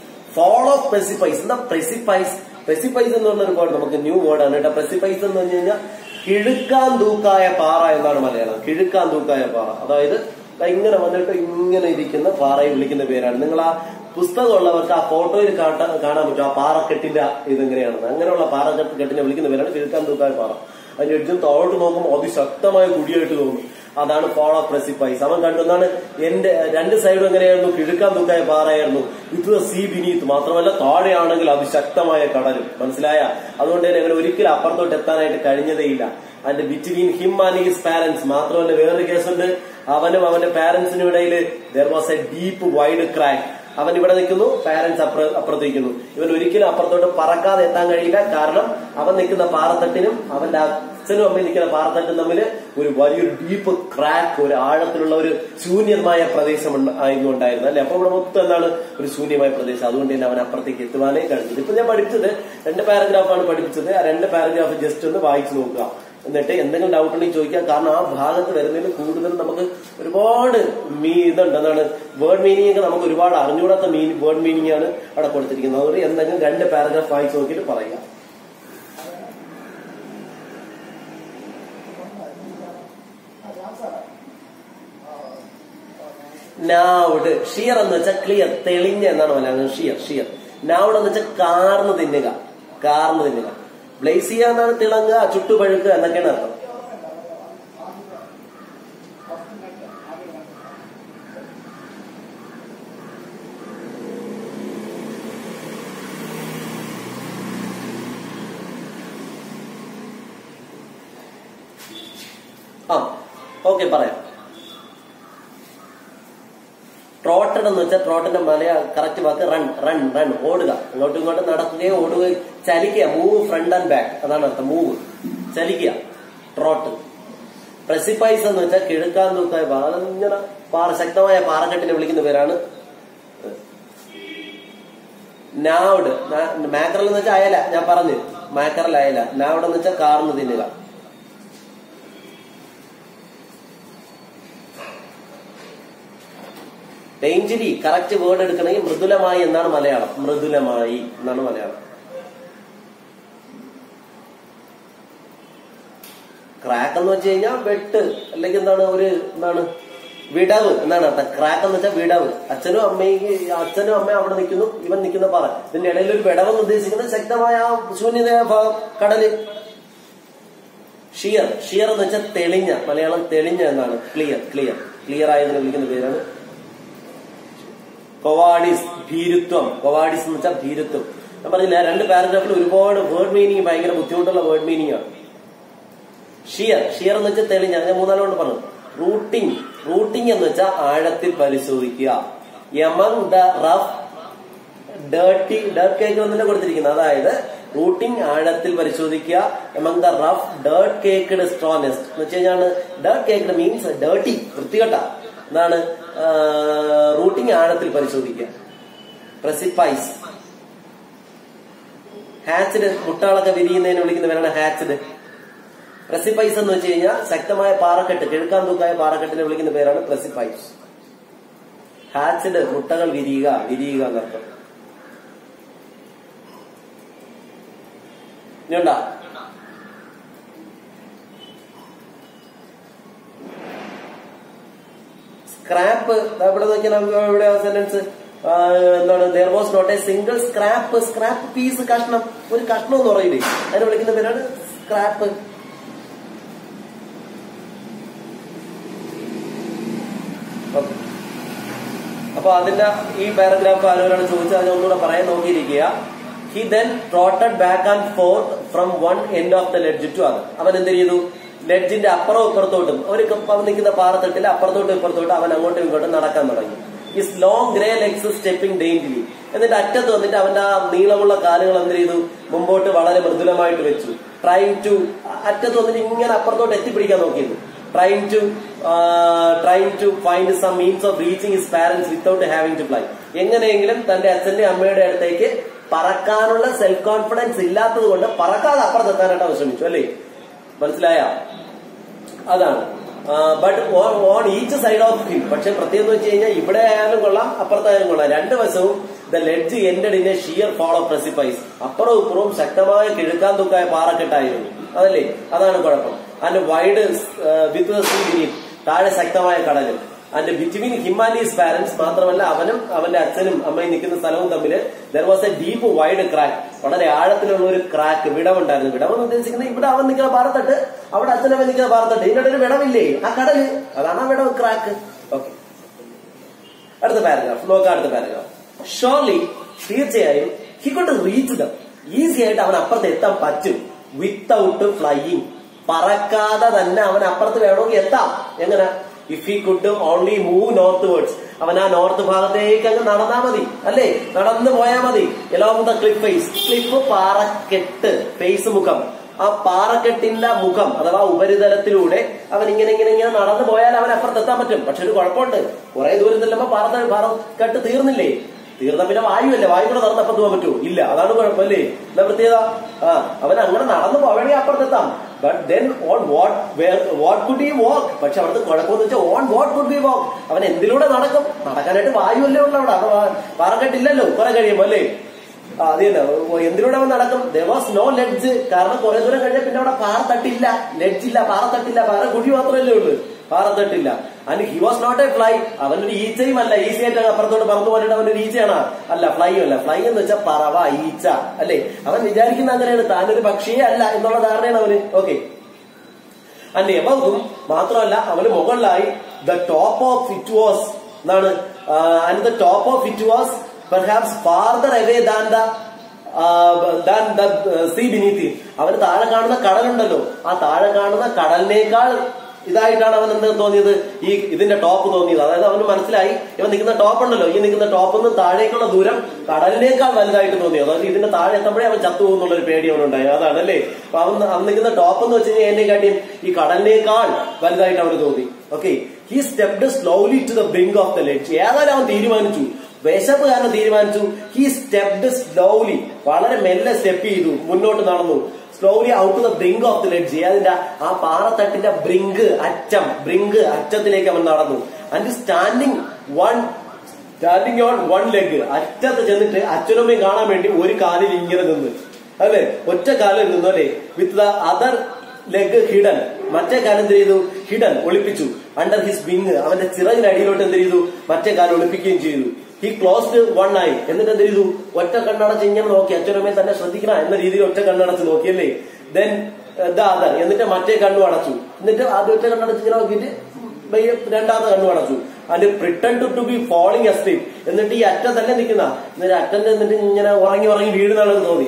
ഫോൾ ഓഫ് പ്രെസിപ്പൈസ് എന്താ പ്രെസിപ്പൈസ് പ്രെസിപ്പൈസ് എന്ന് പറഞ്ഞ ഒരു വേർഡ് നമുക്ക് ന്യൂ വേർഡാണ് കേട്ടോ പ്രെസിപ്പൈസ് എന്ന് പറഞ്ഞു കഴിഞ്ഞാൽ കിഴുക്കാൻ തൂക്കായ പാറ എന്നാണ് മലയാളം കിഴുക്കാൻ തൂക്കായ പാറ അതായത് ദാ ഇങ്ങനെ വന്നിട്ട് ഇങ്ങനെ ഇരിക്കുന്ന പാറയെ വിളിക്കുന്ന പേരാണ് നിങ്ങൾ ആ പുസ്തകമുള്ളവർക്ക് ആ ഫോട്ടോയിൽ കാട്ടാൻ കാണാൻ പറ്റും ആ പാറക്കെട്ടിന്റെ ഇതെങ്ങനെയാണെന്ന് അങ്ങനെയുള്ള പാറക്കെട്ടിനെ വിളിക്കുന്ന പേരാണ് കിഴുക്കാൻ തൂക്കായ പാറ അതിന്റെ എഡ്ജും താഴോട്ട് നോക്കുമ്പോൾ അതിശക്തമായ കുടിയായിട്ട് തോന്നും അതാണ് ഫോൾ ഓഫ് പ്രസിപ്പൈസ് അവൻ കണ്ടെന്നാണ് എന്റെ രണ്ട് സൈഡും എങ്ങനെയായിരുന്നു കിഴുക്കാൻ തൂക്കായ പാറയായിരുന്നു ഇത് സീ ബിനീത്ത് മാത്രമല്ല താഴെയാണെങ്കിൽ അതിശക്തമായ കടലും മനസ്സിലായ അതുകൊണ്ട് തന്നെ അവന് ഒരിക്കലും അപ്പുറത്തോട്ട് എത്താനായിട്ട് കഴിഞ്ഞതേയില്ല and between him and his parents മാത്രമല്ല വേറൊരു കേസുണ്ട് അവനും അവന്റെ പാരന്റ്സിനും ഇടയിൽ there was a deep wide crack അവൻ ഇവിടെ നിൽക്കുന്നു പാരന്റ്സ് അപ്പുറത്ത് നിൽക്കുന്നു ഇവൻ ഒരിക്കലും അപ്പുറത്തോട്ട് പറക്കാതെ എത്താൻ കഴിയില്ല കാരണം അവൻ നിൽക്കുന്ന പാറത്തട്ടിനും അവന്റെ ആ അച്ഛനും അമ്മയും നിൽക്കുന്ന പാറത്തട്ടും തമ്മിൽ ഒരു വലിയൊരു ഡീപ്പ് ക്രാക്ക് ഒരു ആഴത്തിലുള്ള ഒരു ശൂന്യമായ പ്രദേശം ഉണ്ട്- ആയിരുന്നു ഉണ്ടായിരുന്നത് അല്ലെ അപ്പൊ ഇവിടെ മൊത്തം എന്താണ് ഒരു ശൂന്യമായ പ്രദേശം അതുകൊണ്ട് തന്നെ അവൻ അപ്പുറത്തേക്ക് എത്തുവാനേ കഴിഞ്ഞത് ഇപ്പൊ ഞാൻ പഠിച്ചത് രണ്ട് പാരഗ്രാഫാണ് പഠിപ്പിച്ചത് ആ രണ്ട് പാരഗ്രാഫ് ജസ്റ്റ് ഒന്ന് വായിച്ചു നോക്കുക എന്നിട്ട് എന്തെങ്കിലും ഡൗട്ട് ഉണ്ടെങ്കിൽ ചോദിക്കാം കാരണം ആ ഭാഗത്ത് വരുന്നതിൽ കൂടുതൽ നമുക്ക് ഒരുപാട് മീ ഇതുണ്ട് എന്താണ് വേർഡ് മീനിങ് ഒക്കെ നമുക്ക് ഒരുപാട് അറിഞ്ഞുകൂടാത്ത മീൻ വേർഡ് മീനിങ് ആണ് അവിടെ കൊടുത്തിരിക്കുന്നത് അതുകൊണ്ട് എന്തെങ്കിലും രണ്ട് പാരഗ്രാഫ് വായിച്ചു നോക്കിയിട്ട് പറയുക നാവുഡ് ഷിയർ എന്ന് വെച്ചാൽ ക്ലിയർ തെളിഞ്ഞ എന്നാണ് മലയാളം ഷിയർ ഷിയർ നാവുഡ് എന്ന് വെച്ചാൽ കാർന്ന് തിന്നുക കാർന്ന് തിന്നുക ബ്ലേസിയ എന്നാണ് തിളങ്ങുക ചുട്ടുപഴുക്കുക എന്നൊക്കെയാണ് അർത്ഥം ആ ഓക്കെ പറയാം ട്രോട്ടഡ് എന്ന് വെച്ചാൽ ട്രോട്ടിന്റെ മലയ കറക്റ്റ് വാക്ക് റൺ റൺ റൺ ഓടുക അങ്ങോട്ടും ഇങ്ങോട്ടും നടക്കുകയോ ഓടുകയോ ചലിക്കുക മൂവ് ഫ്രണ്ട് ആൻഡ് ബാക്ക് അതാണ് അർത്ഥം മൂവ് ചലിക്കുക ട്രോട്ട് പ്രസിപ്പൈസ് എന്ന് വെച്ചാൽ കിഴക്കാൻ തൂക്കായ ഇങ്ങനെ പാറ ശക്തമായ പാറക്കെട്ടിനെ വിളിക്കുന്ന പേരാണ് നാവഡ് മാക്കറൽ എന്ന് വെച്ചാൽ അയല ഞാൻ പറഞ്ഞു മാക്കറൽ അയല നാവഡ് എന്ന് വെച്ചാൽ കാർന്ന് തിന്നുക ഡേഞ്ചരി കറക്റ്റ് വേർഡ് എടുക്കണമെങ്കിൽ മൃദുലമായി എന്നാണ് മലയാളം മൃദുലമായി എന്നാണ് മലയാളം ക്രാക്ക് എന്ന് വെച്ച് കഴിഞ്ഞാൽ വെട്ട് അല്ലെങ്കിൽ എന്താണ് ഒരു എന്താണ് വിടവ് എന്നാണ് അർത്ഥം ക്രാക്ക് എന്ന് വെച്ചാൽ വിടവ് അച്ഛനും അമ്മയ്ക്ക് അച്ഛനും അമ്മയും അവിടെ നിൽക്കുന്നു ഇവൻ നിൽക്കുന്ന പറ ഇതിന്റെ ഇടയിൽ ഒരു വിടവെന്ന് ഉദ്ദേശിക്കുന്നത് ശക്തമായ ആ ശൂന്യതയായ ഭാഗം കടല് ഷിയർ ഷിയർ എന്ന് വെച്ചാൽ തെളിഞ്ഞ മലയാളം തെളിഞ്ഞ എന്നാണ് ക്ലിയർ ക്ലിയർ ക്ലിയർ ആയതിനെ വിളിക്കുന്ന പേരാണ് കൊവാഡിസ് ഭീരുത്വം കൊവാഡിസ് എന്ന് വെച്ചാൽ ഭീരുത്വം ഞാൻ പറഞ്ഞില്ല രണ്ട് പാരഗ്രാഫിൽ ഒരുപാട് വേർഡ് മീനിങ് ഭയങ്കര ബുദ്ധിമുട്ടുള്ള വേർഡ് മീനിങ് ആണ് ഷിയർ ഷിയർ എന്ന് വെച്ചാൽ തെളിഞ്ഞ ഞാൻ മൂന്നാല് കൊണ്ട് പറഞ്ഞു റൂട്ടിംഗ് റൂട്ടിംഗ് എന്ന് വെച്ചാൽ ആഴത്തിൽ പരിശോധിക്കുക among the rough dirty dirt cake ഒന്നിനെ കൊടുത്തിരിക്കുന്നത് അതായത് റൂട്ടിംഗ് ആഴത്തിൽ പരിശോധിക്കുക among the rough dirt caked straw nest എന്ന് വെച്ച് കഴിഞ്ഞാൽ ഡേർട്ട് കേക്ക്ഡ് മീൻസ് ഡേർട്ടി വൃത്തികെട്ട എന്താണ് റൂട്ടിംഗ് ആഴത്തിൽ പരിശോധിക്കുക പ്രസിപ്പൈസ് ഹാച്ച്ഡ് മുട്ടകളൊക്കെ വിരിയുന്നതിന് വിളിക്കുന്നവരാണ് ഹാച്ച്ഡ് പ്രസിപ്പൈസ് എന്ന് വെച്ച് കഴിഞ്ഞാൽ ശക്തമായ പാറക്കെട്ട് കിഴക്കാൻ തൂക്കായ പാറക്കെട്ടിനെ വിളിക്കുന്ന പേരാണ് പ്രസിപ്പൈസ് ഹാച്ച്ഡ് മുട്ടകൾ വിരിയുക വിരിയുക എന്നർത്ഥം ഇനിയുണ്ടാ സ്ക്രാപ്പ് ഇവിടെ നോക്കിയാൽ ഇവിടെ സെന്റൻസ് എന്താണ് there was not a single scrap scrap piece കഷ്ണം ഒരു കഷ്ണം എന്ന് പറയില്ലേ അതിനെ വിളിക്കുന്ന പേരാണ് സ്ക്രാപ്പ് ഓക്കെ അപ്പൊ അതിന്റെ ഈ പാരഗ്രാഫ് ആരോരാണ് ചോദിച്ചത് അതിനെ ഒന്നുകൂടെ പറയാൻ നോക്കിയിരിക്കുക he then trotted back and forth from one end of the ledge to അത് അവൻ എന്ത് ചെയ്തു ലെഡ്ജിന്റെ അപ്പുറവും ഇപ്പുറത്തോട്ടും ഒരു അവൻ നിൽക്കുന്ന പാറത്തട്ടിൽ അപ്പുറത്തോട്ടും ഇപ്പുറത്തോട്ടും അവൻ അങ്ങോട്ടും ഇങ്ങോട്ടും നടക്കാൻ തുടങ്ങി his long grey legs stepping daintily എന്നിട്ട് അറ്റത്ത് വന്നിട്ട് അവന്റെ ആ നീളമുള്ള കാലുകൾ എന്ത് ചെയ്തു മുമ്പോട്ട് വളരെ മൃദുലമായിട്ട് വെച്ചു ട്രൈ ടു അറ്റത്ത് വന്നിട്ട് ഇങ്ങനെ അപ്പുറത്തോട്ട് എത്തിപ്പിടിക്കാൻ നോക്കിയത് trying to uh, trying to find some means of reaching his parents without having to fly എങ്ങനെയെങ്കിലും തന്റെ അച്ഛന്റെ അമ്മയുടെ അടുത്തേക്ക് പറക്കാനുള്ള സെൽഫ് കോൺഫിഡൻസ് ഇല്ലാത്തത് കൊണ്ട് പറക്കാതെ അപ്പുറത്തെത്താനായിട്ട് അവൻ ശ്രമിച്ചു അല്ലേ മനസ്സിലായ അതാണ് but on each side of him പക്ഷെ പ്രത്യേകം വെച്ച് കഴിഞ്ഞാൽ ഇവിടെ ആയാലും കൊള്ളാം അപ്പുറത്തായാലും കൊള്ളാം രണ്ട് വശവും the ledge ended in a sheer fall of precipice അപ്പുറവും ഇപ്പുറവും ശക്തമായ കിഴുക്കാൻ തൂക്കായ പാറക്കെട്ടായിരുന്നു അതല്ലേ അതാണ് കുഴപ്പം and wide with sea beneath താഴെ ശക്തമായ കടലും and between him and his parents മാത്രമല്ല അവനും അവന്റെ അച്ഛനും അമ്മയും നിൽക്കുന്ന സ്ഥലവും തമ്മിൽ there was a deep wide crack വളരെ ആഴത്തിലുള്ള ഒരു ക്രാക്ക് വിടവുണ്ടായിരുന്നു വിടവെന്ന് ഉദ്ദേശിക്കുന്നത് ഇവിടെ അവൻ നിൽക്കുന്ന പാറത്തട്ട് അവിടെ അച്ഛനമ്മ നിൽക്കുന്ന പാറത്തട്ട് ഇതിന്റെ ഒരു വിടവില്ലേ ആ കടല് അതാണ് ആ വിടവ് ക്രാക്ക് ഓക്കെ അടുത്ത പാരഗ്രാഫ് നോക്കാം അടുത്ത പാരഗ്രാഫ് ഷോർലി തീർച്ചയായും he could reach them easy ആയിട്ട് അവൻ അപ്പുറത്ത് എത്താൻ പറ്റും വിത്തൗട്ട് ഫ്ലൈയിങ് പറക്കാതെ തന്നെ അവൻ അപ്പുറത്ത് വേണമെങ്കിൽ എത്താം എങ്ങനെ if he could only move northwards അവൻ ആ നോർത്ത് ഭാഗത്തേക്ക് അങ്ങ് നടന്നാ മതി അല്ലേ നടന്നു പോയാൽ മതി along the cliff face cliff പാറക്കെട്ട് ഫേസ് മുഖം ആ പാറക്കെട്ടിന്റെ മുഖം അഥവാ ഉപരിതലത്തിലൂടെ അവൻ ഇങ്ങനെ ഇങ്ങനെ ഇങ്ങനെ നടന്നു പോയാൽ അവൻ അപ്പുറത്തെത്താൻ പറ്റും പക്ഷെ ഒരു കുഴപ്പമുണ്ട് കുറെ ദൂരം ചെല്ലുമ്പോ പാറ പാറക്കെട്ട് തീർന്നില്ലേ തീർന്ന പിന്നെ വായുവല്ലേ വായു കൂടെ നടന്നപ്പം പോകാൻ പറ്റുമോ ഇല്ല അതാണ് കുഴപ്പമല്ലേ എന്താ പ്രത്യേകത ആ അവൻ അങ്ങനെ നടന്നു പോവണേ അപ്പുറത്തെത്താം but then on what what could he walk പക്ഷെ അവിടുത്തെ കുഴപ്പമെന്ന് വെച്ചാൽ on what could be walk അവൻ എന്തിലൂടെ നടക്കും നടക്കാനായിട്ട് വായുവല്ലേ ഉള്ള അവിടെ അവിടെ പാറക്കെട്ടില്ലല്ലോ കുറെ കഴിയുമ്പോ അല്ലേ ആ, അത് തന്നെ ഓ, എന്തിലൂടെ അവൻ നടക്കും ദർ വാസ് നോ ലെഡ്ജ് കാരണം കുറെ ദൂരം കഴിഞ്ഞാൽ പിന്നെ അവിടെ പാറ തട്ടില്ല ലെഡ്ജ് ഇല്ല പാറ തട്ടില്ല പാറ കുഴി മാത്രമല്ലേ ഉള്ളൂ പാറ തട്ടില്ല and he was not a fly അവനൊരു ഈച്ചയും അല്ല ഈസി ആയിട്ട് അപ്പുറത്തോട്ട് പറന്നു പോയിട്ട് അവനൊരു ഈച്ചയാണ് അല്ല ഫ്ലൈയും അല്ല ഫ്ലൈ എന്ന് വെച്ചാൽ പറവ ഈച്ച അല്ലേ അവൻ വിചാരിക്കുന്ന അങ്ങനെയാണ് താനൊരു പക്ഷിയേ അല്ല എന്നുള്ള ധാരണയാണ് അവന് ഓക്കെ ആൻഡ് എബവും മാത്രമല്ല അവന് മുകളിലായി the top of it was എന്താണ് and the top of it was perhaps farther away than the than the sea beneath അവന് താഴെ കാണുന്ന കടലുണ്ടല്ലോ ആ താഴെ കാണുന്ന കടലിനേക്കാൾ ഇതായിട്ടാണ് അവൻ എന്ത് തോന്നിയത് ഈ ഇതിന്റെ ടോപ്പ് തോന്നിയത് അതായത് അവന് മനസ്സിലായി ഇവൻ നിൽക്കുന്ന ടോപ്പ് ഉണ്ടല്ലോ ഈ നിൽക്കുന്ന ടോപ്പിൽ നിന്ന് താഴേക്കുള്ള ദൂരം കടലിനേക്കാൾ വലുതായിട്ട് തോന്നി അതായത് ഇതിന്റെ താഴെ എത്തുമ്പോഴേ അവൻ ചത്തു പോകുന്നുള്ള ഒരു പേടി അവനുണ്ടായി അതാണ് അല്ലേ അപ്പൊ അവൻ അവൻ നിൽക്കുന്ന ടോപ്പ് എന്ന് വെച്ച് കഴിഞ്ഞാൽ എന്നെ കാട്ടിയും ഈ കടലിനേക്കാൾ വലുതായിട്ട് അവന് തോന്നി okay he stepped slowly to the brink of the ledge ഏതായാലും അവൻ തീരുമാനിച്ചു വിശപ്പ് കാരണം തീരുമാനിച്ചു ഹി സ്റ്റെപ്ഡ് സ്ലോലി വളരെ മെല്ലെ സ്റ്റെപ്പ് ചെയ്തു മുന്നോട്ട് നടന്നു slowly out the brink of the ledge അതിന്റെ ആ പാറത്തട്ടിന്റെ ബ്രിങ്ക് അറ്റം ബ്രിങ്ക് അറ്റത്തിലേക്ക് അവൻ നടന്നു and standing one standing on one leg അറ്റത്ത് ചെന്നിട്ട് അച്ഛനമ്മയും കാണാൻ വേണ്ടി ഒരു കാലിൽ ഇങ്ങനെ നിന്ന് അല്ലെ ഒറ്റ കാലിൽ നിന്നു അല്ലെ with the other leg hidden മറ്റേ കാലം എന്ത് ചെയ്തു ഹിഡൻ ഒളിപ്പിച്ചു അണ്ടർ ഹിസ് വിങ് അവന്റെ ചിറകിനടിയിലോട്ട് എന്ത് ചെയ്തു മറ്റേ കാലം ഒളിപ്പിക്കുകയും ചെയ്തു ഹി ക്ലോസ്ഡ് വൺ ആയി എന്നിട്ട് എന്ത് ചെയ്തു ഒറ്റ കണ്ണടച്ച് ഇങ്ങനെ നോക്കി അച്ഛനമ്മയെ തന്നെ ശ്രദ്ധിക്കണം എന്ന രീതിയിൽ ഒറ്റ കണ്ണടച്ച് നോക്കിയല്ലേ ദെൻ ദ അതർ എന്നിട്ട് മറ്റേ കണ്ണു അടച്ചു എന്നിട്ട് ആദ്യം ഒറ്റ കണ്ണടച്ച് ഇങ്ങനെ നോക്കിയിട്ട് പയ്യെ രണ്ടാമത്തെ കണ്ണു അടച്ചു അതിന്റെ pretend to be falling asleep എന്നിട്ട് ഈ അറ്റം തന്നെ നിൽക്കുന്ന എന്നിട്ട് അറ്റം എന്നിട്ട് ഇങ്ങനെ ഉറങ്ങി ഉറങ്ങി വീഴുന്നാണെന്ന് തോന്നി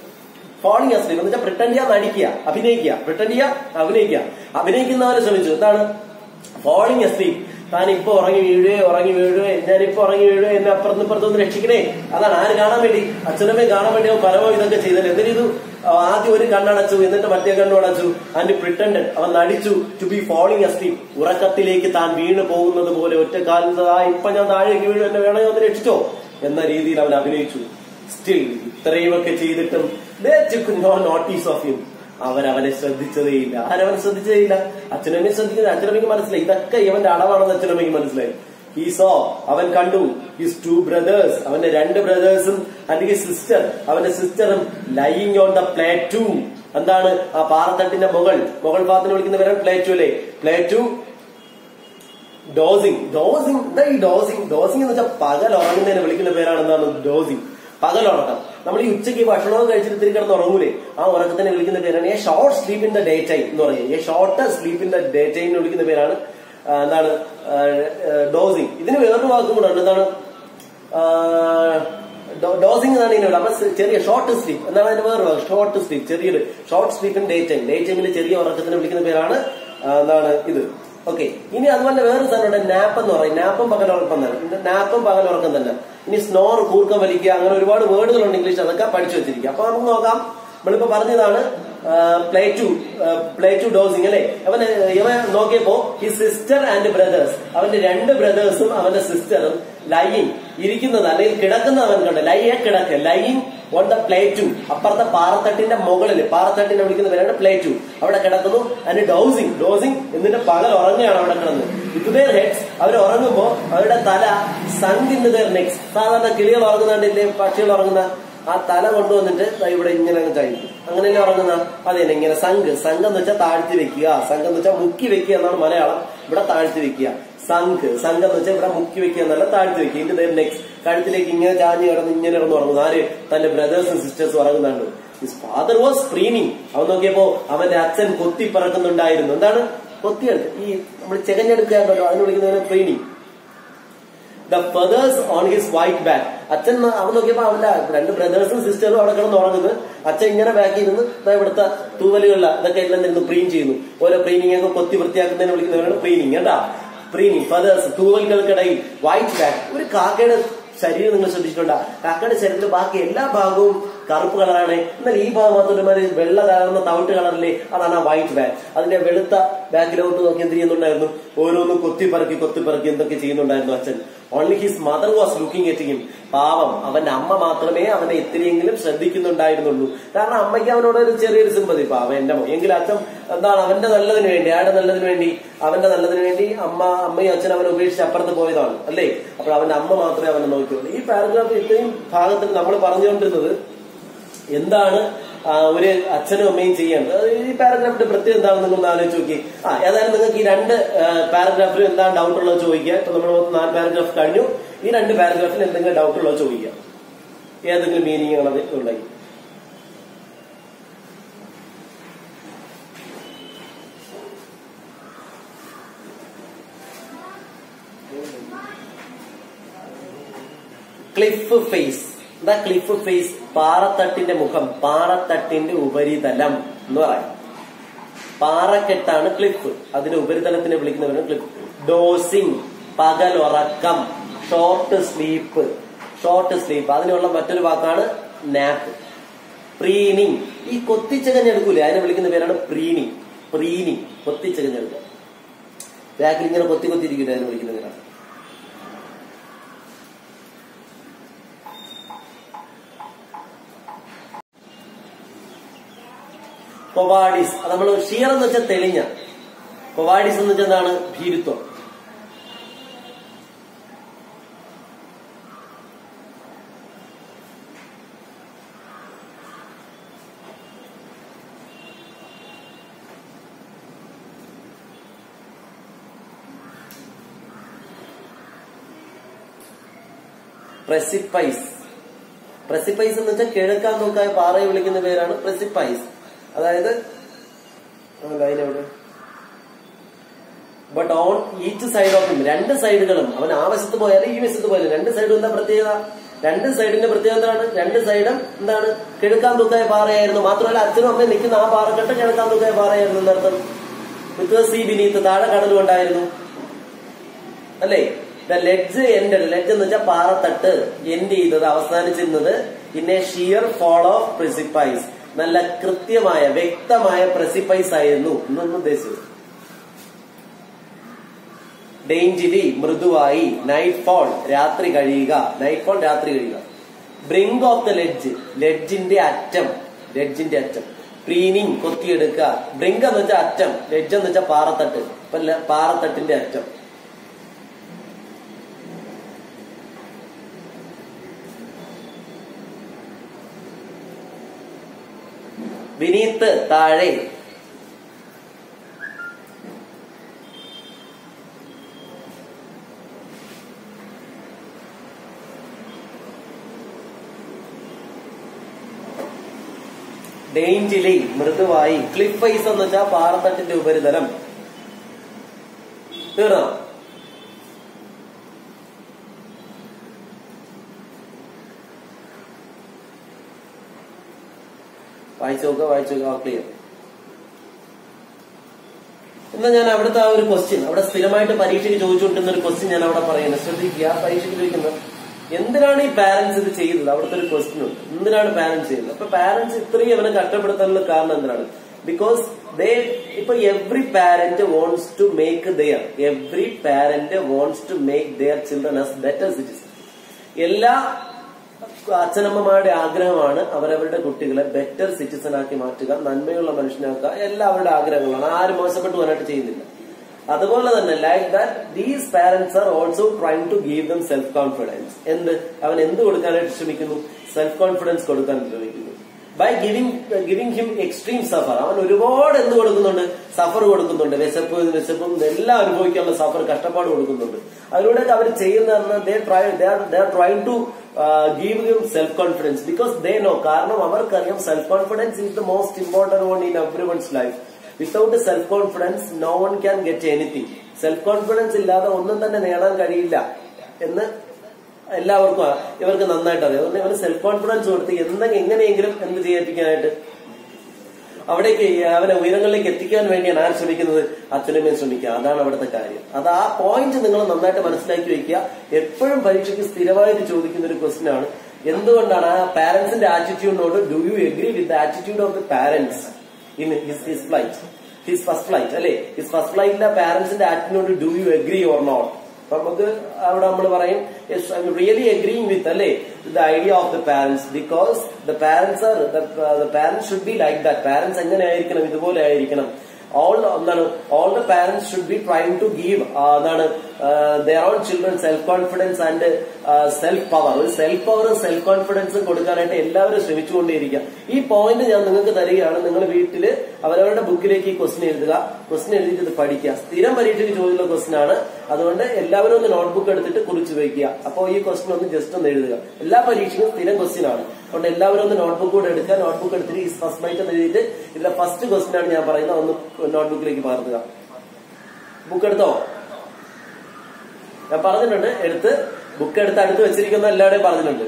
ഫോളിങ് അസ്ലീപ് എന്ന് വെച്ചാൽ പ്രിട്ടൻഡ് ചെയ്യാൻ നടിക്കുക അഭിനയിക്കുക പ്രിട്ടൻഡ് ചെയ്യുക അഭിനയിക്കുക അഭിനയിക്കുന്നവരെ ശ്രമിച്ചു എന്താണ് ഫോളിങ് അസ്ലീപ് താൻ ഇപ്പൊ ഉറങ്ങി വീഴുകയെ ഉറങ്ങി വീഴുകയെ ഞാനിപ്പോ ഉറങ്ങി വീഴുകയെ എന്നെ അപ്പുറത്ത് ഇപ്പുറത്തൊന്ന് രക്ഷിക്കണേ അതാണ് ആര് കാണാൻ വേണ്ടി അച്ഛനമ്മയെ കാണാൻ വേണ്ടി അവൻ പരമോ ഇതൊക്കെ ചെയ്തത് എന്ത് ചെയ്തു ആദ്യം ഒരു കണ്ണടച്ചു എന്നിട്ട് മറ്റേ കണ്ണു അടച്ചു ആൻഡ് പ്രിട്ടൻഡ് അവൻ നടിച്ചു ടു ബി ഫോളിങ് അസ്ലീപ് ഉറക്കത്തിലേക്ക് താൻ വീണു പോകുന്നത് പോലെ ഒറ്റ കാലത്ത് ആ ഇപ്പൊ ഞാൻ താഴേക്ക് വീഴും എന്നെ വേണോ ഒന്ന് രക്ഷിച്ചോ എന്ന രീതിയിൽ അവൻ അഭിനയിച്ചു സ്റ്റിൽ ഇത്രയുമൊക്കെ ചെയ്തിട്ടും നോ നോട്ടീസ് ഓഫ് ഹിം അവരവനെ ശ്രദ്ധിച്ചതേയില്ല ആരവൻ ശ്രദ്ധിച്ചതേയില്ല അച്ഛനമ്മയെ ശ്രദ്ധിക്കുന്നത് അച്ഛനമ്മയ്ക്ക് മനസ്സിലായി ഇതൊക്കെ ഇവന്റെ അടവാണെന്ന് അച്ഛനമ്മയ്ക്ക് മനസ്സിലായി ഈ സോ അവൻ കണ്ടു ഹിസ് ടു ബ്രദേഴ്സ് അവന്റെ രണ്ട് ബ്രദേഴ്സും അല്ലെങ്കിൽ സിസ്റ്റർ അവന്റെ സിസ്റ്ററും ലൈയിങ് ഓൺ ദ പ്ലേറ്റു എന്താണ് ആ പാറത്തട്ടിന്റെ മുകൾ മുകൾ ഭാഗത്തിന് വിളിക്കുന്ന പേരാണ് പ്ലേറ്റു അല്ലേ പ്ലേറ്റു ഡോസിങ് ഡോസിങ് എന്താ ഈ ഡോസിങ് ഡോസിങ് എന്ന് വെച്ചാൽ പകൽ ഉറങ്ങുന്നതിനെ വിളിക്കുന്ന പേരാണ് എന്താണ് ഡോസിങ് പകലുറക്കം നമ്മൾ ഈ ഉച്ചയ്ക്ക് ഭക്ഷണവും കഴിച്ചിട്ട് തിരി കിടന്ന് ഉറങ്ങൂലേ ആ ഉറക്കത്തിനെ വിളിക്കുന്ന പേരാണ് a short sleep in the daytime എന്ന് പറയുന്നത് a short sleep in the daytime വിളിക്കുന്ന പേരാണ് ആ, എന്താണ് ഡോസിങ് ഇതിന് വേറൊരു വാക്കും കൂടെ ഉണ്ട് എന്താണ് ഡോസിംഗ് എന്നാണ് ഇതിനുള്ള അപ്പൊ ചെറിയ ഷോർട്ട് സ്ലീപ്പ് എന്നാണ് അതിന്റെ വേറെ വാക്ക് ഷോർട്ട് സ്ലീപ്പ് ചെറിയൊരു short sleep in daytime day ടൈമിൽ ചെറിയ ഉറക്കത്തിന് വിളിക്കുന്ന പേരാണ് ആ, എന്താണ് ഇത് ഓക്കെ ഇനി അതുപോലെ വേറെ സാധനമുണ്ട് നാപ്പ് എന്ന് പറയും നാപ്പും പകലുറക്കം തന്നെ നാപ്പും പകലുറക്കം തന്നെ ഇനി സ്നോർ കൂർക്കം വലിക്കുക അങ്ങനെ ഒരുപാട് വേർഡുകളുണ്ട് ഇംഗ്ലീഷ് അതൊക്കെ പഠിച്ചു വെച്ചിരിക്കുക അപ്പൊ നമുക്ക് നോക്കാം നമ്മളിപ്പോ പറഞ്ഞതാണ് plateau plateau dozing അല്ലെ അവന് ഇവൻ നോക്കിയപ്പോ ഈ സിസ്റ്റർ ആൻഡ് ബ്രദേഴ്സ് അവന്റെ രണ്ട് ബ്രദേഴ്സും അവന്റെ സിസ്റ്ററും ലൈയിങ് ഇരിക്കുന്നത് അല്ലെങ്കിൽ കിടക്കുന്നത് അവൻ കണ്ടു ലൈയെ കിടക്ക് lying on the plateau അപ്പുറത്തെ പാറത്തട്ടിന്റെ മുകളിൽ പാറത്തട്ടിനെ വിളിക്കുന്ന പേരാണ് പ്ലേ ടു അവിടെ കിടക്കുന്നു അതിന് ഡോസിങ് ഡോസിങ് എന്നിട്ട് പകൽ ഉറങ്ങുകയാണ് അവിടെ കിടന്ന് ഇതുതേർ ഹെഡ്സ് അവർ ഉറങ്ങുമ്പോ അവരുടെ തല സങ്ക് ഇൻ ദർ നെക്സ് സാധാരണ കിളികൾ ഉറങ്ങുന്നുണ്ടില്ലേ പക്ഷികൾ ഉറങ്ങുന്ന ആ തല കൊണ്ടുവന്നിട്ട് ദാ ഇവിടെ ഇങ്ങനെ അങ്ങ് കഴിക്കും അങ്ങനെയല്ലേ ഉറങ്ങുന്ന അതെ തന്നെ ഇങ്ങനെ സംഘ് സംഘം എന്ന് വെച്ചാൽ താഴ്ത്തി വെക്കുക സംഘം എന്ന് വെച്ചാൽ മുക്കി വെക്കുക എന്നാണ് മലയാളം ഇവിടെ താഴ്ത്തി വെക്കുക സംഘ് സംഘം എന്ന് വെച്ചാൽ ഇവിടെ മുക്കി വെക്കുക എന്നല്ല താഴ്ത്തി വെക്കുക ഇതിന്റെ നെക്സ്റ്റ് കഴുത്തിലേക്ക് ഇങ്ങനെ ചാഞ്ഞ് കിടന്ന് ഇങ്ങനെ കിടന്ന് ഉറങ്ങുന്നു ആര് തന്റെ ബ്രദേഴ്സും സിസ്റ്റേഴ്സും ഉറങ്ങുന്നുണ്ട് ഹിസ് ഫാദർ വാസ് സ്ക്രീനിങ് അവൻ നോക്കിയപ്പോ അവന്റെ അച്ഛൻ കൊത്തി പറക്കുന്നുണ്ടായിരുന്നു എന്താണ് കൊത്തിയെടുക്കുക ഈ നമ്മൾ ചെകഞ്ഞെടുക്കുക ഉണ്ടല്ലോ അതിന് വിളിക്കുന്നതിന് preening the feathers on his white back അച്ഛൻ ന- അവൻ നോക്കിയപ്പോ അവന്റെ രണ്ട് ബ്രദേഴ്സും സിസ്റ്ററും അവിടെ കിടന്ന് ഉറങ്ങുന്നു അച്ഛൻ ഇങ്ങനെ ബാക്കിൽ നിന്ന് ദാ ഇവിടുത്തെ തൂവലുകളിൽ ഇതൊക്കെ എല്ലാം നിന്ന് പ്രീൻ ചെയ്യുന്നു ഓരോ പ്രീനിങ് ഒക്കെ കൊത്തി വൃത്തിയാക്കുന്നതിന് വിളിക്കുന്നവരാണ് പ്രീനിങ് കേട്ടാ പ്രീനിങ് ഫെദേഴ്സ് തൂവലുകൾക്കിടയിൽ വൈറ്റ് ബാക്ക് ഒരു കാക്കയുടെ ശരീരം നിങ്ങൾ ശ്രദ്ധിച്ചിട്ടുണ്ടോ കാക്കയുടെ ശരീരത്തിന്റെ ബാക്കി എല്ലാ ഭാഗവും കറുപ്പ് കളറാണ് എന്നാൽ ഈ ഭാഗം മാത്രം ഒരുമാതിരി വെള്ള കലർന്ന തവിട്ട് കളറിലെ അതാണ് ആ വൈറ്റ് ബാഗ് അതിന്റെ വെളുത്ത ബാക്കിലോട്ട് നോക്കി എന്ത് ചെയ്യുന്നുണ്ടായിരുന്നു ഓരോന്നും കൊത്തിപ്പറക്കി കൊത്തിപ്പറക്കി എന്തൊക്കെ ചെയ്യുന്നുണ്ടായിരുന്നു അച്ഛൻ only his mother was looking at him പാവം അവന്റെ അമ്മ മാത്രമേ അവനെ ഇത്തിരിയെങ്കിലും ശ്രദ്ധിക്കുന്നുണ്ടായിരുന്നുള്ളൂ കാരണം അമ്മയ്ക്ക് അവനോട് ഒരു ചെറിയൊരു സിമ്പതി പാവം എന്റെ മോ എങ്കിലും അച്ഛൻ എന്താണ് അവന്റെ നല്ലതിന് വേണ്ടി അയാളുടെ നല്ലതിന് വേണ്ടി അവന്റെ നല്ലതിന് വേണ്ടി അമ്മ അമ്മയും അച്ഛൻ അവനെ ഉപേക്ഷിച്ച് അപ്പുറത്ത് പോയതാണ് അല്ലേ അപ്പോൾ അവന്റെ അമ്മ മാത്രമേ അവനെ നോക്കിയുള്ളൂ ഈ പാരഗ്രാഫ് ഇത്രയും ഭാഗത്തിൽ നമ്മൾ പറഞ്ഞുകൊണ്ടിരുന്നത് എന്താണ് ആ, ഒരു അച്ഛനും അമ്മയും ചെയ്യേണ്ടത് അത് ഈ പാരഗ്രാഫിന്റെ പ്രത്യേകം എന്താണെന്ന് നിങ്ങൾ ഒന്ന് ആലോചിച്ച് നോക്കി ആ ഏതായാലും നിങ്ങൾക്ക് ഈ രണ്ട് പാരഗ്രാഫിലും എന്താണ് ഡൗട്ട് ഉള്ളത് ചോദിക്കുക ഇപ്പൊ നമ്മൾ മൊത്തം നാല് പാരഗ്രാഫ് കഴിഞ്ഞു ഈ രണ്ട് പാരഗ്രാഫിൽ എന്തെങ്കിലും ഡൗട്ട് ഉള്ളത് ചോദിക്കുക ഏതെങ്കിലും മീനിങ് ഉള്ളത് ഉണ്ടെങ്കിൽ ക്ലിഫ് ഫേസ് എന്താ ക്ലിഫ് ഫേസ് പാറത്തട്ടിന്റെ മുഖം പാറത്തട്ടിന്റെ ഉപരിതലം എന്ന് പറയാം പാറക്കെട്ടാണ് ക്ലിഫ് അതിന്റെ ഉപരിതലത്തിനെ വിളിക്കുന്നവരാണ് ക്ലിഫ് ഡോസിങ് പകലുറക്കം ഷോർട്ട് സ്ലീപ്പ് ഷോർട്ട് സ്ലീപ്പ് അതിനുള്ള മറ്റൊരു വാക്കാണ് നാപ്പ് പ്രീനിങ് ഈ കൊത്തിച്ചകഞ്ഞെടുക്കൂലേ അതിനെ വിളിക്കുന്ന പേരാണ് പ്രീനിങ് പ്രീനിങ് കൊത്തിച്ചകഞ്ഞെടുക്കുക ബാക്കിൽ ഇങ്ങനെ കൊത്തി കൊത്തിയിരിക്കില്ല അതിനെ വിളിക്കുന്ന പേരാണ് കൊവാഡിസ് അത് നമ്മൾ ഷിയർ എന്ന് വെച്ചാൽ തെളിഞ്ഞ കൊവാഡിസ് എന്ന് വെച്ചാൽ എന്താണ് ഭീരുത്വം പ്രസിപ്പൈസ് പ്രസിപ്പൈസ് എന്ന് വെച്ചാൽ കിഴക്കാൻ നോക്കായ പാറയെ വിളിക്കുന്ന പേരാണ് പ്രസിപ്പൈസ് അതായത് ലൈൻ എവിടെ but on each side of him രണ്ട് സൈഡുകളും അവൻ ആ വശത്ത് പോയാലും ഈ വശത്ത് പോയാലും രണ്ട് സൈഡും എന്താ പ്രത്യേകത രണ്ട് സൈഡിന്റെ പ്രത്യേകത എന്താണ് രണ്ട് സൈഡും എന്താണ് കിഴക്കാൻ തൂക്കായ പാറയായിരുന്നു മാത്രമല്ല അച്ഛനും അമ്മയും നിൽക്കുന്ന ആ പാറക്കെട്ട് കിഴക്കാൻ തൂക്കായ പാറയായിരുന്നു എന്നർത്ഥം വിത്ത് സീ ബിനീത്ത് താഴെ കടലും ഉണ്ടായിരുന്നു അല്ലേ ദ ലെഡ്ജ് എൻഡ് ലെഡ്ജ് എന്ന് വെച്ചാൽ പാറത്തട്ട് എൻഡ് ചെയ്തത് അവസാനിച്ചിരുന്നത് in a sheer fall of precipice നല്ല കൃത്യമായ വ്യക്തമായ പ്രസിപ്പൈസ് ആയിരുന്നു എന്നൊന്നും ഉദ്ദേശിച്ചത് ഡേഞ്ചിലി മൃദുവായി നൈറ്റ് ഫോൾ രാത്രി കഴിയുക നൈറ്റ് ഫോൾ രാത്രി കഴിയുക ബ്രിങ്ക് ഓഫ് ദ ലെഡ്ജ് ലെഡ്ജിന്റെ അറ്റം ലെഡ്ജിന്റെ അറ്റം ക്ലീനിങ് കൊത്തിയെടുക്കുക ബ്രിങ്ക് എന്ന് വെച്ചാൽ അറ്റം ലെഡ്ജ് എന്ന് വെച്ചാൽ പാറത്തട്ട് ഇപ്പൊ ല- പാറത്തട്ടിന്റെ അറ്റം വിനീത്ത് താഴെ ഡേഞ്ചിലി മൃദുവായി ക്ലിഫ് ഫൈസ് എന്ന് വെച്ചാൽ പാറത്തട്ടിന്റെ ഉപരിതലം തീർന്നോ വായിച്ചു നോക്കുക വായിച്ചു നോക്കുക ക്ലിയർ എന്നാ ഞാൻ അവിടുത്തെ ആ ഒരു ക്വസ്റ്റ്യൻ അവിടെ സ്ഥിരമായിട്ട് പരീക്ഷയ്ക്ക് ചോദിച്ചുകൊണ്ടിരുന്ന ഒരു ക്വസ്റ്റ്യൻ ഞാൻ അവിടെ പറയുന്നത് ശ്രദ്ധിക്കുക ആ പരീക്ഷയ്ക്ക് ചോദിക്കുന്നത് എന്തിനാണ് ഈ പാരന്റ്സ് ഇത് ചെയ്യുന്നത് അവിടുത്തെ ഒരു ക്വസ്റ്റ്യൻ ഉണ്ട് എന്തിനാണ് പാരന്റ്സ് ചെയ്യുന്നത് അപ്പൊ പാരന്റ്സ് ഇത്രയും അവനെ കഷ്ടപ്പെടുത്താനുള്ള കാരണം എന്തിനാണ് ബിക്കോസ് ദേ ഇപ്പൊ every parent wants to make their every parent wants to make their children as better citizen എല്ലാ അച്ഛനമ്മമാരുടെ ആഗ്രഹമാണ് അവരവരുടെ കുട്ടികളെ ബെറ്റർ സിറ്റിസൺ ആക്കി മാറ്റുക നന്മയുള്ള മനുഷ്യനാക്കുക എല്ലാവരുടെ ആഗ്രഹങ്ങളാണ് ആരും മോശപ്പെട്ടു പോകാനായിട്ട് ചെയ്യുന്നില്ല അതുപോലെ തന്നെ like that these parents are also trying to give them self confidence എന്ത് അവൻ എന്ത് കൊടുക്കാനായിട്ട് ശ്രമിക്കുന്നു സെൽഫ് കോൺഫിഡൻസ് കൊടുക്കാൻ ശ്രമിക്കുന്നു by giving giving him extreme suffer അവൻ ഒരുപാട് എന്ത് കൊടുക്കുന്നുണ്ട് സഫർ കൊടുക്കുന്നുണ്ട് വിശപ്പ് വിശപ്പും എല്ലാം അനുഭവിക്കാനുള്ള സഫർ കഷ്ടപ്പാട് കൊടുക്കുന്നുണ്ട് അതിലൂടെ അവർ ചെയ്യുന്ന trying to give him self confidence because they know കാരണം അവർക്കറിയാം self confidence is the most important one in every one's life without self confidence no one can get anything self confidence ഇല്ലാതെ ഒന്നും തന്നെ നേടാൻ കഴിയില്ല എന്ന് എല്ലാവർക്കും ആ- ഇവർക്ക് നന്നായിട്ട് അറിയാം അതുകൊണ്ട് ഇവന് സെൽഫ് കോൺഫിഡൻസ് കൊടുത്ത് എന്തെങ്കിലും എങ്ങനെയെങ്കിലും എന്ത് ചെയ്യിപ്പിക്കാനായിട്ട് അവിടേക്ക് ഈ അവനെ ഉയരങ്ങളിലേക്ക് എത്തിക്കാൻ വേണ്ടിയാണ് ആര് ശ്രമിക്കുന്നത് അച്ഛനമ്മയും ശ്രമിക്കുക അതാണ് അവിടുത്തെ കാര്യം അത് ആ പോയിന്റ് നിങ്ങൾ നന്നായിട്ട് മനസ്സിലാക്കി വെക്കുക എപ്പോഴും പരീക്ഷയ്ക്ക് സ്ഥിരമായിട്ട് ചോദിക്കുന്ന ഒരു ക്വസ്റ്റ്യൻ ആണ് എന്തുകൊണ്ടാണ് ആ പാരന്റ്സിന്റെ ആറ്റിറ്റ്യൂഡിനോട് do you agree with attitude of the parents in his his flight his first flight അല്ലെ ഹിസ് ഫസ്റ്റ് ഫ്ലൈറ്റിലെ പാരന്റ്സിന്റെ ആറ്റിറ്റ്യൂഡിനോട് do you agree or not അപ്പൊ നമുക്ക് അവിടെ നമ്മൾ പറയും റിയലി അഗ്രീങ് വിത്ത് അല്ലേ the idea of the parents because the parents are the parents should be like that parents എങ്ങനെ ആയിരിക്കണം ഇതുപോലെ ആയിരിക്കണം ഓൾ എന്താണ് all the parents should be trying to give എന്താണ് their own children self confidence and self power ഒരു self പവറും self കോൺഫിഡൻസും കൊടുക്കാനായിട്ട് എല്ലാവരും ശ്രമിച്ചുകൊണ്ടേയിരിക്കുക ഈ പോയിന്റ് ഞാൻ നിങ്ങൾക്ക് തരികയാണ് നിങ്ങൾ വീട്ടില് അവരവരുടെ ബുക്കിലേക്ക് ഈ ക്വസ്റ്റ്യൻ എഴുതുക ക്വസ്റ്റ്യൻ എഴുതിയിട്ട് ഇത് പഠിക്കുക സ്ഥിരം പരീക്ഷയ്ക്ക് ചോദിക്കുന്ന ക്വസ്റ്റ്യൻ ആണ് അതുകൊണ്ട് എല്ലാവരും ഒന്ന് നോട്ട്ബുക്ക് എടുത്തിട്ട് കുറിച്ച് വയ്ക്കുക അപ്പോൾ ഈ ക്വസ്റ്റ്യൻ ഒന്ന് ജസ്റ്റ് ഒന്ന് എഴുതുക എല്ലാ പരീക്ഷയ്ക്കും സ്ഥിരം ക്വസ്റ്റ്യൻ ആണ് അതുകൊണ്ട് എല്ലാവരും ഒന്ന് നോട്ട്ബുക്ക് കൂടെ എടുക്കുക നോട്ട്ബുക്ക് എടുത്തിട്ട് ഈ ഫസ്റ്റ് ബൈറ്റ് എന്ന് എഴുതിയിട്ട് ഇതിലെ ഫസ്റ്റ് ക്വസ്റ്റ്യൻ ആണ് ഞാൻ പറയുന്നത് ഒന്ന് നോട്ട്ബുക്കിലേക്ക് പകർത്തുക ബുക്ക് എടുത്തോ ഞാൻ പറഞ്ഞിട്ടുണ്ട് എടുത്ത് ബുക്ക് എടുത്ത് അടുത്ത് വെച്ചിരിക്കുന്ന എല്ലാവരുടെയും പറഞ്ഞിട്ടുണ്ട്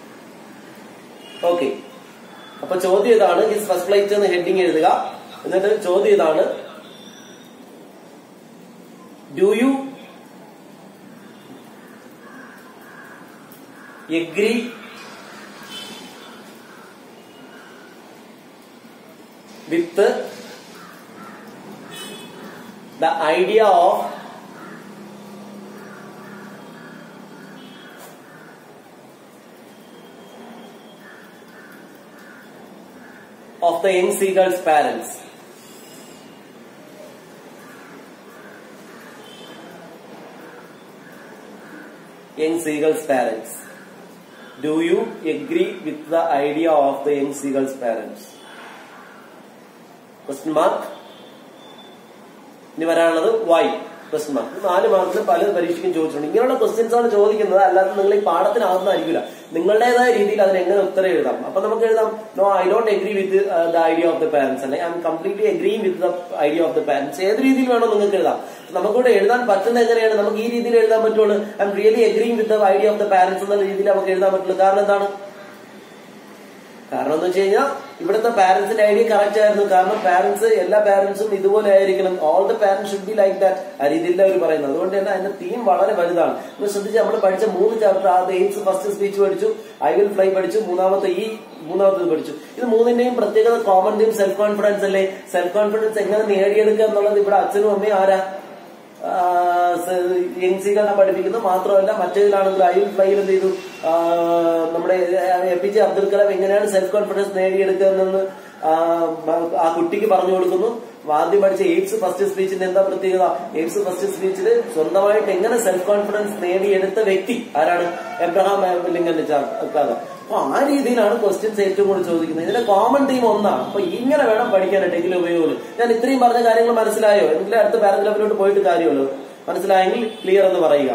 ഓക്കെ അപ്പൊ ചോദ്യം ഇതാണ് ഹിസ് ഫസ്റ്റ് ഫ്ലൈറ്റ് എന്ന് ഹെഡിങ് എഴുതുക എന്നിട്ട് ചോദ്യം ഇതാണ് do you agree with the idea of of the young seagull's parents. Young seagull's parents. Do you agree with the idea of the young seagull's parents? Question mark. ഇനി വരാനുള്ളത് Y question mark നാല് മാർക്കിന് പല പരീക്ഷയ്ക്കും ചോദിച്ചിട്ടുണ്ട് ഇങ്ങനെയുള്ള questions ആണ് ചോദിക്കുന്നത് അല്ലാതെ നിങ്ങൾ ഈ പാഠത്തിനാകുന്നതായിരിക്കില്ല നിങ്ങളുടേതായ രീതിയിൽ അതിന് എങ്ങനെ ഉത്തരം എഴുതാം അപ്പൊ നമുക്ക് എഴുതാം no I don't agree with the idea of the parents അല്ലെങ്കിൽ I am completely agreeing with the idea of the parents ഏത് രീതിയിൽ വേണോ നിങ്ങൾക്ക് എഴുതാം നമുക്കിവിടെ എഴുതാൻ പറ്റുന്നത് എങ്ങനെയാണ് നമുക്ക് ഈ രീതിയിൽ എഴുതാൻ പറ്റുള്ളൂ I am really agreeing with the idea of the parents എന്ന രീതിയിൽ നമുക്ക് എഴുതാൻ പറ്റുള്ളൂ കാരണം എന്താണ് കാരണം എന്ന് വെച്ച് കഴിഞ്ഞാൽ ഇവിടുത്തെ പാരന്റ്സിന്റെ ഐഡിയ കറക്റ്റ് ആയിരുന്നു കാരണം പാരന്റ്സ് എല്ലാ പാരന്റ്സും ഇതുപോലെ ആയിരിക്കണം all the parents should be like that ആ രീതിയിലല്ല അവർ പറയുന്നത് അതുകൊണ്ട് തന്നെ അതിന്റെ തീം വളരെ വലുതാണ് നിങ്ങൾ ശ്രദ്ധിച്ച് നമ്മൾ പഠിച്ച മൂന്ന് ചാപ്റ്റർ ആദ്യ എയ്റ്റ്സ് ഫസ്റ്റ് സ്പീച്ച് പഠിച്ചു ഐ വിൽ ഫ്ലൈ പഠിച്ചു മൂന്നാമത്തെ ഈ മൂന്നാമത്തത് പഠിച്ചു ഇത് മൂന്നിന്റെയും പ്രത്യേകത കോമൺ തീം സെൽഫ് കോൺഫിഡൻസ് അല്ലേ സെൽഫ് കോൺഫിഡൻസ് എങ്ങനെ നേടിയെടുക്കുക എന്നുള്ളത് ഇവിടെ അച്ഛനും അമ്മയും ആരാ എൻസികളെ പഠിപ്പിക്കുന്നു മാത്രമല്ല മറ്റേതിലാണെങ്കിൽ ഐ വിൽ ഫ്ലൈയിൽ എന്ത് ചെയ്തു ആ, നമ്മുടെ A P J Abdul Kalam എങ്ങനെയാണ് സെൽഫ് കോൺഫിഡൻസ് നേടിയെടുക്കുന്നതെന്ന് ആ, ആ കുട്ടിക്ക് പറഞ്ഞു കൊടുക്കുന്നു ആദ്യം പഠിച്ച എയ്ഡ്സ് ഫസ്റ്റ് സ്പീച്ചിന്റെ എന്താ പ്രത്യേകത എയ്ഡ്സ് ഫസ്റ്റ് സ്പീച്ചിൽ സ്വന്തമായിട്ട് എങ്ങനെ സെൽഫ് കോൺഫിഡൻസ് നേടിയെടുത്ത വ്യക്തി ആരാണ് എബ്രഹാം ലിങ്കന്റെ കാലം അപ്പൊ ആ രീതിയിലാണ് ക്വസ്റ്റ്യൻസ് ഏറ്റവും കൂടുതൽ ചോദിക്കുന്നത് ഇതിന്റെ കോമൺ തീം ഒന്നാണ് അപ്പൊ ഇങ്ങനെ വേണം പഠിക്കാനായിട്ട് എങ്കിലും ഉപയോഗം ഞാൻ ഇത്രയും പറഞ്ഞ കാര്യങ്ങൾ മനസ്സിലായോ എങ്കിലും അടുത്ത പാരഗ്രാഫിലോട്ട് പോയിട്ട് കാര്യമുള്ളൂ മനസ്സിലായെങ്കിൽ ക്ലിയർ എന്ന് പറയുക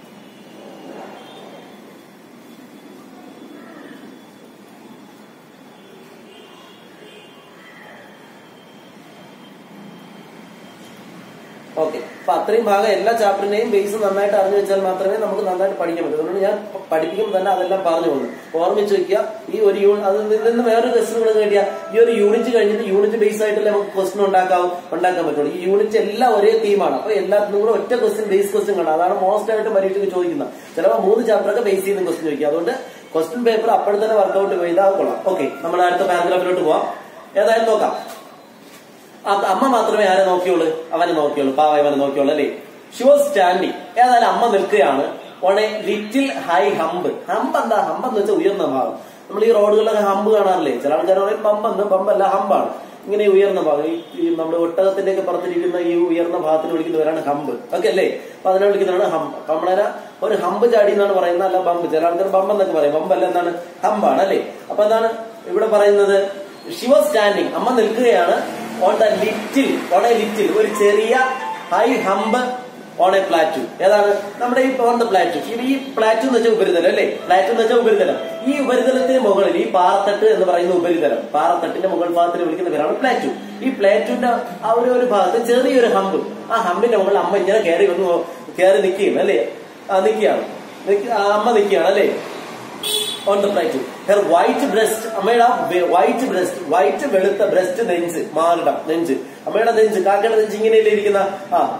ഓക്കെ അപ്പൊ അത്രയും ഭാഗം എല്ലാ ചാപ്റ്ററിന്റെയും ബേസ് നന്നായിട്ട് അറിഞ്ഞു വെച്ചാൽ മാത്രമേ നമുക്ക് നന്നായിട്ട് പഠിക്കാൻ പറ്റൂ അതുകൊണ്ട് ഞാൻ പഠിപ്പിക്കുമ്പോൾ തന്നെ അതെല്ലാം പറഞ്ഞു പോകുന്നു ഓർമ്മിച്ച് വെക്കുക ഈ ഒരു യൂണിറ്റ് അത് ഇതിൽ നിന്ന് വേറൊരു ക്വസ്റ്റൻ കൂടെ കേട്ടിയ ഈ ഒരു യൂണിറ്റ് കഴിഞ്ഞിട്ട് യൂണിറ്റ് ബേസ് ആയിട്ടല്ലേ നമുക്ക് ക്വസ്റ്റൻ ഉണ്ടാക്കാവും ഉണ്ടാക്കാൻ പറ്റുള്ളൂ ഈ യൂണിറ്റ് എല്ലാം ഒരേ തീമാണ് അപ്പൊ എല്ലാത്തിനും കൂടെ ഒറ്റ ക്വസ്റ്റ്യൻ ബേസ് ക്വസ്റ്റ്യൻ കാണാം അതാണ് മോസ്റ്റ് ആയിട്ട് പരീക്ഷയ്ക്ക് ചോദിക്കുന്നത് ചിലപ്പോൾ മൂന്ന് ചാപ്റ്ററൊക്കെ ബേസ് ചെയ്യുന്ന ക്വസ്റ്റ്യൻ ചോദിക്കുക അതുകൊണ്ട് ക്വസ്റ്റ്യൻ പേപ്പർ അപ്പോഴും തന്നെ വർക്കൗട്ട് ചെയ്താൽ കൊള്ളാം ഓക്കെ നമ്മുടെ അടുത്ത പാരഗ്രാഫിലോട്ട് പോവാം ഏതായാലും നോക്കാം അത് അമ്മ മാത്രമേ ആരെ നോക്കിയുള്ളൂ അവനെ നോക്കിയുള്ളൂ പാവ ഇവനെ നോക്കിയുള്ളൂ അല്ലേ ഷി വാസ് സ്റ്റാൻഡിങ് ഏതായാലും അമ്മ നിൽക്കുകയാണ് on a little high hump hump എന്താ ഹമ്പ് എന്ന് വെച്ചാൽ ഉയർന്ന ഭാഗം നമ്മൾ ഈ റോഡുകളിലൊക്കെ ഹമ്പ് കാണാറില്ലേ ചില ആൾക്കാർ പറയും പമ്പെന്ന് പമ്പല്ല ഹമ്പാണ് ഇങ്ങനെ ഈ ഉയർന്ന ഭാഗം ഈ ഈ നമ്മുടെ ഒട്ടകത്തിന്റെ ഒക്കെ പുറത്തിരിക്കുന്ന ഈ ഉയർന്ന ഭാഗത്തിന് വിളിക്കുന്നവരാണ് ഹമ്പ് ഓക്കെ അല്ലേ അപ്പൊ അതിനെ വിളിക്കുന്നതാണ് ഹമ്പ് അപ്പൊ നമ്മളതിനെ ഒരു ഹമ്പ് ചാടി എന്നാണ് പറയുന്നത് അല്ല ബമ്പ് ചില ആൾക്കാർ ബമ്പ് എന്നൊക്കെ പറയും ബമ്പല്ല എന്താണ് ഹമ്പാണ് അല്ലേ അപ്പൊ എന്താണ് ഇവിടെ പറയുന്നത് ഷി വാസ് സ്റ്റാൻഡിങ് അമ്മ നിൽക്കുകയാണ് on the little on a little ഒരു ചെറിയ high hump on a plateau ഏതാണ് നമ്മുടെ ഈ ഓൺ ദ പ്ലാറ്റു ഈ പ്ലാറ്റു എന്ന് വെച്ചാൽ ഉപരിതലം അല്ലേ പ്ലാറ്റു എന്ന് വെച്ചാൽ ഉപരിതലം ഈ ഉപരിതലത്തിന് മുകളിൽ ഈ പാറത്തട്ട് എന്ന് പറയുന്ന ഉപരിതലം പാറത്തട്ടിന്റെ മുകൾ ഭാഗത്തിന് വിളിക്കുന്ന പേരാണ് പ്ലാറ്റു ഈ പ്ലാറ്റുവിന്റെ ആ ഒരു ഒരു ഭാഗത്ത് ചെറിയൊരു ഹമ്പ് ആ ഹമ്പിന്റെ മുകളിൽ അമ്മ ഇങ്ങനെ കയറി വന്ന് കയറി നിൽക്കുകയും അല്ലേ ആ നിൽക്കുകയാണ് നിക്ക- ആ അമ്മ നിൽക്കുകയാണ് അല്ലേ on the plate her white breast അമ്മയുടെ വൈറ്റ് ബ്രസ്റ്റ് വൈറ്റ് വെളുത്ത ബ്രസ്റ്റ് നെഞ്ച് മാറിടം നെഞ്ച് അമ്മയുടെ നെഞ്ച് കാക്കയുടെ നെഞ്ച് ഇങ്ങനെയല്ലേ ഇരിക്കുന്ന ആ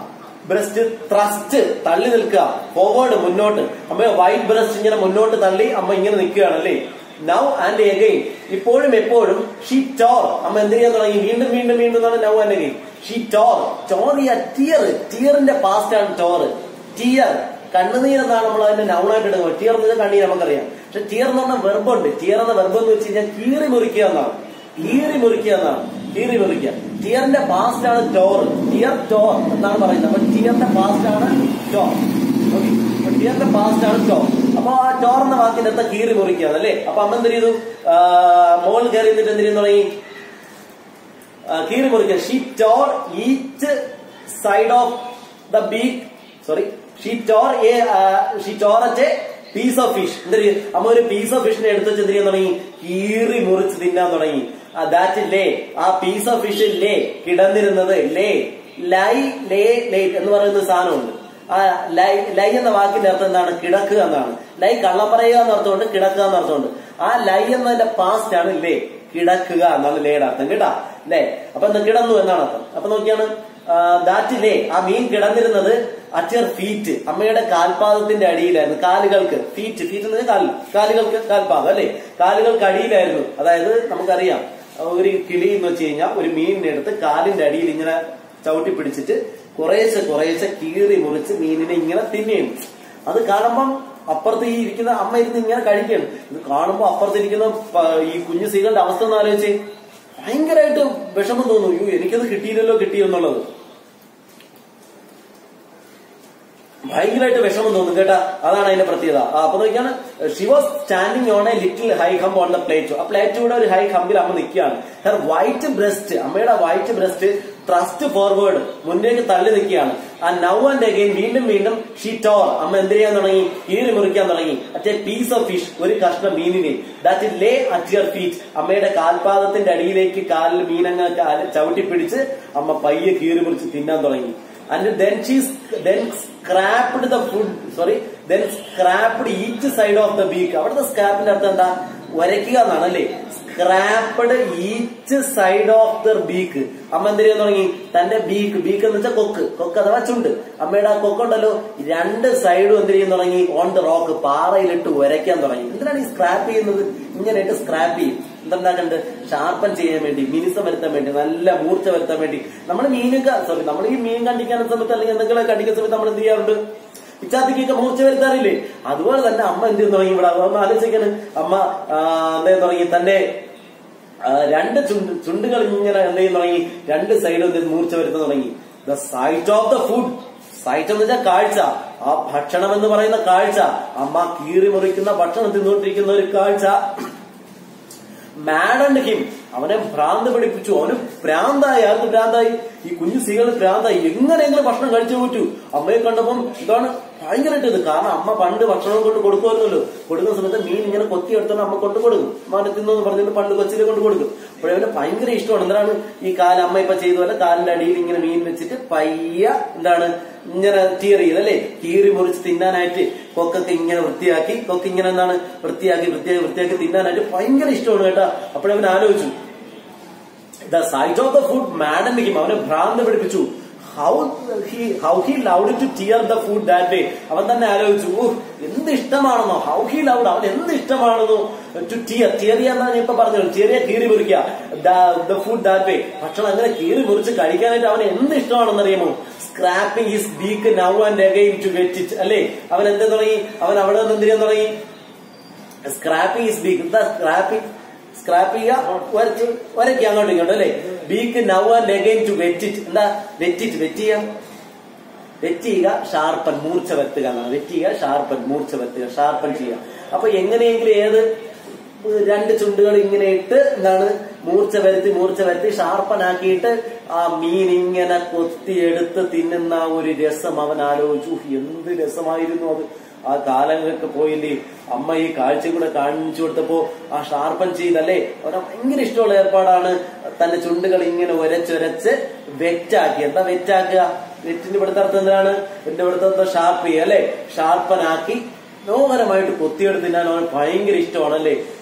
ബ്രസ്റ്റ് ത്രസ്റ്റ് തള്ളി നിൽക്കുക ഫോർവേഡ് മുന്നോട്ട് അമ്മ വൈറ്റ് ബ്രസ്റ്റ് ഇങ്ങനെ മുന്നോട്ട് തള്ളി അമ്മ ഇങ്ങനെ നിൽക്കുകയാണ് അല്ലേ നൗ ആൻഡ് എഗെയിൻ ഇപ്പോഴും എപ്പോഴും ഷീ ടോർ അമ്മ എന്ത് ചെയ്യാൻ തുടങ്ങി വീണ്ടും വീണ്ടും വീണ്ടും എന്നാണ് now and again she tore tore ഈ ടിയർ ടിയറിന്റെ പാസ്റ്റ് ആണ് ടോർ ടിയർ കണ്ണുനീർ എന്നാണ് നമ്മൾ അതിന്റെ നൗണായിട്ട് എടുക്കുന്നത് ടിയർ എന്ന് വെച്ചാൽ കണ്ണീർ നമുക്കറിയാം പക്ഷെ ടിയർ എന്ന് പറഞ്ഞ വെർബുണ്ട് ടിയർ എന്ന വെർബ് എന്ന് വെച്ച് കഴിഞ്ഞാൽ കീറി മുറിക്കുക എന്നാണ് കീറി മുറിക്കുക എന്നാണ് കീറി മുറിക്കുക ടിയറിന്റെ പാസ്റ്റ് ആണ് ടോർ ടിയർ ടോർ എന്നാണ് പറയുന്നത് അപ്പൊ ടിയറിന്റെ പാസ്റ്റ് ആണ് ടോർ ഓക്കെ ടിയറിന്റെ പാസ്റ്റ് ആണ് ടോർ അപ്പൊ ആ ടോർ എന്ന വാക്കിന്റെ അർത്ഥം കീറി മുറിക്കുകയാണ് അല്ലേ അപ്പൊ അമ്മ എന്ത് ചെയ്തു മോൾ കയറി നിന്നിട്ട് എന്ത് ചെയ്യുന്നു തുടങ്ങി ആ, കീറി മുറിക്കുക she tore each side of the beak sorry she tore a she tore at a piece of fish എന്ത് ചെയ്യും? അമ്മ ഒരു പീസ് ഓഫ് ഫിഷിനെ എടുത്ത് വെച്ച് എന്ത് ചെയ്യാൻ തുടങ്ങി കീറി മുറിച്ച് തിന്നാൻ തുടങ്ങി ദാറ്റ് ലേ ആ പീസ് ഓഫ് ഫിഷ് ലേ കിടന്നിരുന്നത് ലേ ലൈ ലേ ലേ എന്ന് പറയുന്ന ഒരു സാധനമുണ്ട് ആ ലൈ ലൈ എന്ന വാക്കിന്റെ അർത്ഥം എന്താണ് കിടക്കുക എന്നാണ് ലൈ കള്ളം പറയുക എന്ന് അർത്ഥമുണ്ട് കിടക്കുക എന്ന് അർത്ഥമുണ്ട് ആ ലൈ എന്നതിന്റെ പാസ്റ്റ് ആണ് ലേ കിടക്കുക എന്നാണ് ലേയുടെ അർത്ഥം കേട്ടാ ലേ അപ്പൊ എന്താ കിടന്നു എന്നാണ് അർത്ഥം അപ്പൊ നോക്കിയാണ് ദാറ്റ് ലേ ആ മീൻ കിടന്നിരുന്നത് അച്ചർ ഫീറ്റ് അമ്മയുടെ കാൽപാദത്തിന്റെ അടിയിലായിരുന്നു കാലുകൾക്ക് ഫീറ്റ് ഫീറ്റ് എന്ന് പറഞ്ഞാൽ കാൽ കാലുകൾക്ക് കാൽപാദം അല്ലെ കാലുകൾക്ക് അടിയിലായിരുന്നു അതായത് നമുക്കറിയാം ഒരു കിളി എന്ന് വെച്ച് കഴിഞ്ഞാൽ ഒരു മീനിനെ എടുത്ത് കാലിന്റെ അടിയിൽ ഇങ്ങനെ ചവിട്ടി പിടിച്ചിട്ട് കുറേശ്ശെ കുറേശ്ശെ കീറി മുറിച്ച് മീനിനെ ഇങ്ങനെ തിന്നെയും അത് കാണുമ്പം അപ്പുറത്ത് ഈ ഇരിക്കുന്ന അമ്മ ഇരുന്ന് ഇങ്ങനെ കഴിക്കുകയാണ് ഇത് കാണുമ്പോ അപ്പുറത്തിരിക്കുന്ന പ- ഈ കുഞ്ഞു സ്ത്രീകളുടെ അവസ്ഥ ഒന്ന് ആലോചിച്ച് ഭയങ്കരമായിട്ട് വിഷമം തോന്നുന്നു അയ്യോ എനിക്കത് കിട്ടിയില്ലല്ലോ കിട്ടിയെന്നുള്ളത് ഭയങ്കരമായിട്ട് വിഷമം തോന്നും കേട്ടാ അതാണ് അതിന്റെ പ്രത്യേകത ആ, അപ്പൊ നോക്കിയാണ് she was standing on a little high hump on the plate ആ പ്ലേറ്റൂടെ ഒരു ഹൈ ഹമ്പിൽ അമ്മ നിൽക്കുകയാണ് ഹെർ വൈറ്റ് ബ്രസ്റ്റ് അമ്മയുടെ വൈറ്റ് ബ്രസ്റ്റ് ട്രസ്റ്റ് ഫോർവേഡ് മുന്നേക്ക് തള്ളി നിൽക്കുകയാണ് ആ നൗ ആൻഡ് അഗൈൻ വീണ്ടും വീണ്ടും ഷീ ടോർ അമ്മ എന്ത് ചെയ്യാൻ തുടങ്ങി കീറി മുറിക്കാൻ തുടങ്ങി at a piece of fish ഒരു കഷ്ണം മീനിനെ that lay at your feet അമ്മയുടെ കാൽപാദത്തിന്റെ അടിയിലേക്ക് കാലിൽ മീനങ്ങ കാല് ചവിട്ടി പിടിച്ച് അമ്മ പയ്യെ കീറി മുറിച്ച് തിന്നാൻ തുടങ്ങി and then she then scraped the food sorry then scraped each side of the beak അവിടുത്തെ സ്ക്രാപ്പിന്റെ അർത്ഥം എന്താ ഉരയ്ക്കുക എന്നാണ് അല്ലേ scraped each side of the beak അമ്മ എന്ത് ചെയ്യാൻ തുടങ്ങി തന്റെ ബീക്ക് ബീക്ക് എന്ന് വെച്ചാൽ കൊക്ക് കൊക്ക് അഥവാ ചുണ്ട് അമ്മയുടെ ആ കൊക്കുണ്ടല്ലോ രണ്ട് സൈഡും എന്ത് ചെയ്യാൻ തുടങ്ങി ഓൺ ദ റോക്ക് പാറയിലിട്ട് ഉരയ്ക്കാൻ തുടങ്ങി എന്തിനാണ് ഈ സ്ക്രാപ്പ് ചെയ്യുന്നത് ഇങ്ങനെ ഇട്ട് സ്ക്രാപ്പ് ചെയ്യും എന്തുണ്ടാക്കണ്ട് ഷാർപ്പൻ ചെയ്യാൻ വേണ്ടി മിനിസം വരുത്താൻ വേണ്ടി നല്ല മൂർച്ച വരുത്താൻ വേണ്ടി നമ്മൾ മീനൊക്കെ സോറി നമ്മൾ ഈ മീൻ കണ്ടിക്കാൻ സമയത്ത് അല്ലെങ്കിൽ എന്തെങ്കിലും കണ്ടിക്കുന്ന സമയത്ത് നമ്മൾ എന്ത് ചെയ്യാറുണ്ട് പിച്ചാത്തിക്കൊക്കെ മൂർച്ച വരുത്താറില്ലേ അതുപോലെ തന്നെ അമ്മ എന്ത് ചെയ്യുന്നു തുടങ്ങി ഇവിടെ ഒന്ന് ആലോചിക്കാണ് അമ്മ ആ, എന്താ തുടങ്ങി തന്റെ ആ, രണ്ട് ചുണ്ട് ചുണ്ടുകൾ ഇങ്ങനെ എന്ത് ചെയ്യുന്നു തുടങ്ങി രണ്ട് സൈഡും മൂർച്ച വരുത്താൻ തുടങ്ങി the sight of the food sight എന്ന് വെച്ചാൽ കാഴ്ച ആ ഭക്ഷണം എന്ന് പറയുന്ന കാഴ്ച അമ്മ കീറി മുറിക്കുന്ന ഭക്ഷണം തിന്നുകൊണ്ടിരിക്കുന്ന ഒരു കാഴ്ച മാഡണ്ട് ഹിം അവനെ ഭ്രാന്ത് പിടിപ്പിച്ചു അവന് ഭ്രാന്തായി ആർക്ക് ഭ്രാന്തായി ഈ കുഞ്ഞു സ്ത്രീകൾ ഭ്രാന്തായി എങ്ങനെയെങ്കിലും ഭക്ഷണം കഴിച്ചു പറ്റൂ അമ്മയെ കണ്ടപ്പം ഇതാണ് ഭയങ്കരമായിട്ട് ഇത് കാരണം അമ്മ പണ്ട് ഭക്ഷണം കൊണ്ട് കൊടുക്കുമായിരുന്നല്ലോ കൊടുക്കുന്ന സമയത്ത് മീൻ ഇങ്ങനെ കൊത്തി എടുത്തോണ്ട് അമ്മ കൊണ്ട് കൊടുക്കും മോനെ തിന്നു പറഞ്ഞിട്ട് പണ്ട് കൊച്ചിലെ കൊണ്ട് കൊടുക്കും അപ്പോഴേ അവന് ഭയങ്കര ഇഷ്ടമാണ് എന്താണ് ഈ കാല് അമ്മ ഇപ്പൊ ചെയ്ത പോലെ കാലിന്റെ അടിയിൽ ഇങ്ങനെ മീൻ വെച്ചിട്ട് പയ്യ എന്താണ് ഇങ്ങനെ ടീർ ചെയ്ത് അല്ലേ കീറി മുറിച്ച് തിന്നാനായിട്ട് കൊക്കൊക്കെ ഇങ്ങനെ വൃത്തിയാക്കി കൊക്ക് ഇങ്ങനെ എന്താണ് വൃത്തിയാക്കി വൃത്തിയാക്കി വൃത്തിയാക്കി തിന്നാനായിട്ട് ഭയങ്കര ഇഷ്ടമാണ് കേട്ടാ അപ്പോഴവൻ ആലോചിച്ചു the sight of the food മാഡനിക്കും അവനെ ഭ്രാന്ത് പിടിപ്പിച്ചു how he how he longed to tear the food that way അവൻ തന്നെ ആലോചിച്ചു "ഓ, എന്ത് ഇഷ്ടമാണെന്നോ ഹൗ ഹി ലൗഡ് അവൻ എന്ത് ഇഷ്ടമാണെന്നോ ടു ടിയർ ടിയർ എന്നാണ് ഞാൻ ഇപ്പൊ പറഞ്ഞത് ചെറിയ കീറി മുറിക്കുക ദ ഫുഡ് ദാറ്റ് വേ ഭക്ഷണം അങ്ങനെ കീറി മുറിച്ച് കഴിക്കാനായിട്ട് അവൻ എന്ത് ഇഷ്ടമാണെന്ന് അറിയാമോ scraping his beak now and again to wet it അല്ലേ അവൻ എന്ത് തുടങ്ങി അവൻ അവിടെ നിന്ന് എന്ത് ചെയ്യാൻ തുടങ്ങി സ്ക്രാപ്പിംഗ് ഹിസ് ബീക്ക് എന്താ സ്ക്രാപ്പിംഗ് സ്ക്രാപ്പ് ചെയ്യുക ഉരച്ച് ഉരയ്ക്കുക അങ്ങോട്ടും ഇങ്ങോട്ടും അല്ലേ beak now and again to wet it എന്താ വെറ്റിറ്റ് വെറ്റ് ചെയ്യാം വെറ്റ് ചെയ്യുക ഷാർപ്പൻ മൂർച്ച വരുത്തുക എന്നാണ് വെറ്റ് ചെയ്യുക ഷാർപ്പൻ മൂർച്ച വരുത്തുക ഷാർപ്പൻ ചെയ്യുക അപ്പൊ എങ്ങനെയെങ്കിലും ഏത് രണ്ട് ചുണ്ടുകൾ ഇങ്ങനെ ഇട്ട് എന്താണ് മൂർച്ച വരുത്തി മൂർച്ച വരുത്തി ഷാർപ്പനാക്കിയിട്ട് ആ മീൻ ഇങ്ങനെ കൊത്തിയെടുത്ത് തിന്നുന്ന ആ ഒരു രസം അവൻ ആലോചിച്ചു "ഉഫ്, എന്ത് രസമായിരുന്നു അത് ആ കാലങ്ങളൊക്കെ പോയില്ലേ അമ്മ ഈ കാഴ്ച കൂടെ കാണിച്ചു കൊടുത്തപ്പോ ആ ഷാർപ്പൻ ചെയ്തല്ലേ അവന് ഭയങ്കര ഇഷ്ടമുള്ള ഏർപ്പാടാണ് തന്റെ ചുണ്ടുകൾ ഇങ്ങനെ ഉരച്ചൊരച്ച് വെറ്റാക്കി എന്താ വെറ്റാക്കുക വെറ്റിന്റെ ഇവിടുത്തെ അർത്ഥം എന്താണ് എന്റെ ഇവിടുത്തെ അർത്ഥം ഷാർപ്പ് ചെയ്യുക അല്ലെ ഷാർപ്പനാക്കി മനോഹരമായിട്ട് കൊത്തിയെടുത്ത് തിന്നാൻ അവന് ഭയങ്കര ഇഷ്ടമാണ് അല്ലേ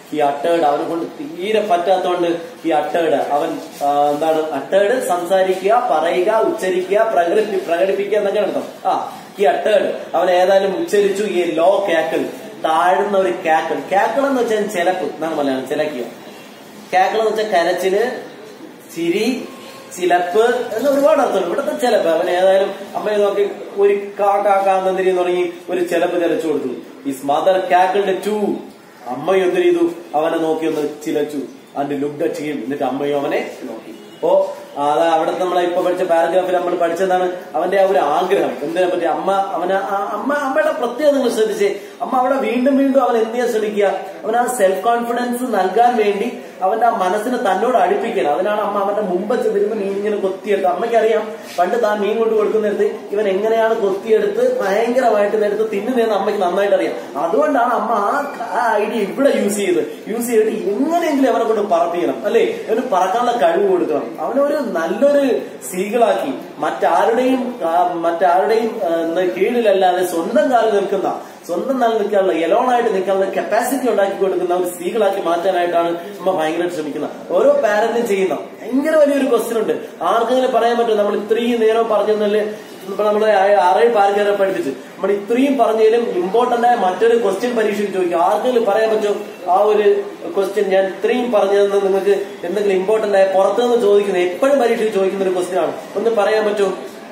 ഹി അട്ടേഡ് അവനെ കൊണ്ട് തീരെ പറ്റാത്തോണ്ട് ഹി അട്ടേഡ് അവൻ ആ, എന്താണ് അട്ടേഡ് സംസാരിക്കുക പറയുക ഉച്ചരിക്കുക പ്രകടിപ്പി പ്രകടിപ്പിക്കുക എന്നൊക്കെ അർത്ഥം ആ ഹി അട്ടേഡ് അവൻ ഏതായാലും ഉച്ചരിച്ചു ഈ ലോ കാക്കിൾ താഴ്ന്ന ഒരു കാക്കിൾ കാക്കിൾ എന്ന് വെച്ചാൽ ചിലപ്പ് എന്നാണ് മലയാളം ചിലക്കുക കാക്കിൾ എന്ന് വെച്ചാൽ കരച്ചില് ചിരി ചിലപ്പ് എന്ന് ഒരുപാട് അർത്ഥമുണ്ട് ഇവിടുത്തെ ചിലപ്പ് അവൻ ഏതായാലും അമ്മയെ നോക്കി ഒരു കാ കാ കാ എന്നതിരി തുടങ്ങി ഒരു ചിലപ്പ് ചിലച്ചു കൊടുത്തു ഈ മദർ കാക്കിളിന്റെ ടു അമ്മയും എന്ത് ചെയ്തു അവനെ നോക്കി ഒന്ന് ചിലച്ചു അതിന്റെ ലുക്ക് അറ്റ് ഹിം എന്നിട്ട് അമ്മയും അവനെ നോക്കി അപ്പോ അത് അവിടെ നമ്മളെ ഇപ്പൊ പഠിച്ച പാരഗ്രാഫിൽ നമ്മൾ പഠിച്ചതാണ് അവന്റെ ആ ഒരു ആഗ്രഹം എന്തിനെ പറ്റി അമ്മ അവന് ആ- അമ്മ അമ്മയുടെ പ്രത്യേകത നിങ്ങൾ ശ്രദ്ധിച്ചേ അമ്മ അവിടെ വീണ്ടും വീണ്ടും അവൻ എന്ത് ചെയ്യാൻ ശ്രമിക്കുക അവൻ ആ സെൽഫ് കോൺഫിഡൻസ് നൽകാൻ വേണ്ടി അവന്റെ ആ മനസ്സിനെ തന്നോട് അടുപ്പിക്കണം അതിനാണ് അമ്മ അവന്റെ മുമ്പ് ചെന്നിരുന്ന് മീൻ ഇങ്ങനെ കൊത്തിയെടുത്ത് അമ്മയ്ക്കറിയാം പണ്ട് താൻ മീൻ കൊണ്ട് കൊടുക്കുന്നിടത്ത് ഇവൻ എങ്ങനെയാണ് കൊത്തിയെടുത്ത് ഭയങ്കരമായിട്ട് നേരത്ത് തിന്നുന്നതെന്ന് അമ്മയ്ക്ക് നന്നായിട്ട് അറിയാം അതുകൊണ്ടാണ് അമ്മ ആ ആ ഐഡിയ ഇവിടെ യൂസ് ചെയ്ത് യൂസ് ചെയ്തിട്ട് എങ്ങനെയെങ്കിലും അവനെ കൊണ്ട് പറപ്പിക്കണം അല്ലേ അവന് പറക്കാനുള്ള കഴിവ് കൊടുക്കണം അവനൊരു നല്ലൊരു സീകളാക്കി മറ്റാരുടെയും ആ, മറ്റാരുടെയും ആ, എന്താ, കീഴിലല്ലാതെ സ്വന്തം കാലിൽ നിൽക്കുന്ന സ്വന്തം നാളിൽ നിൽക്കാനുള്ള എലോണായിട്ട് നിൽക്കാനുള്ള കപ്പാസിറ്റി ഉണ്ടാക്കി കൊടുക്കുന്ന ഒരു സ്ത്രീകളാക്കി മാറ്റാനായിട്ടാണ് അമ്മ ഭയങ്കരമായിട്ട് ശ്രമിക്കുന്നത് ഓരോ പാരന്റും ചെയ്യുന്ന ഭയങ്കര വലിയൊരു ക്വസ്റ്റ്യൻ ഉണ്ട് ആർക്കെങ്കിലും പറയാൻ പറ്റും നമ്മൾ ഇത്രയും നേരം പറഞ്ഞല്ലേ ഇപ്പൊ നമ്മള് ആറേഴ് പാരഗ്രാഫ് പഠിപ്പിച്ചു നമ്മൾ ഇത്രയും പറഞ്ഞതിലും ഇമ്പോർട്ടന്റ് ആയ മറ്റൊരു ക്വസ്റ്റ്യൻ പരീക്ഷയ്ക്ക് ചോദിക്കും ആർക്കെങ്കിലും പറയാൻ പറ്റും ആ ഒരു ക്വസ്റ്റ്യൻ ഞാൻ ഇത്രയും പറഞ്ഞതെന്ന് നിങ്ങൾക്ക് എന്തെങ്കിലും ഇമ്പോർട്ടന്റ് ആയ പുറത്തുനിന്ന് ചോദിക്കുന്നത് എപ്പോഴും പരീക്ഷയ്ക്ക് ചോദിക്കുന്ന ഒരു ക്വസ്റ്റ്യൻ ആണ് ഒന്ന് പറയാൻ പറ്റുമോ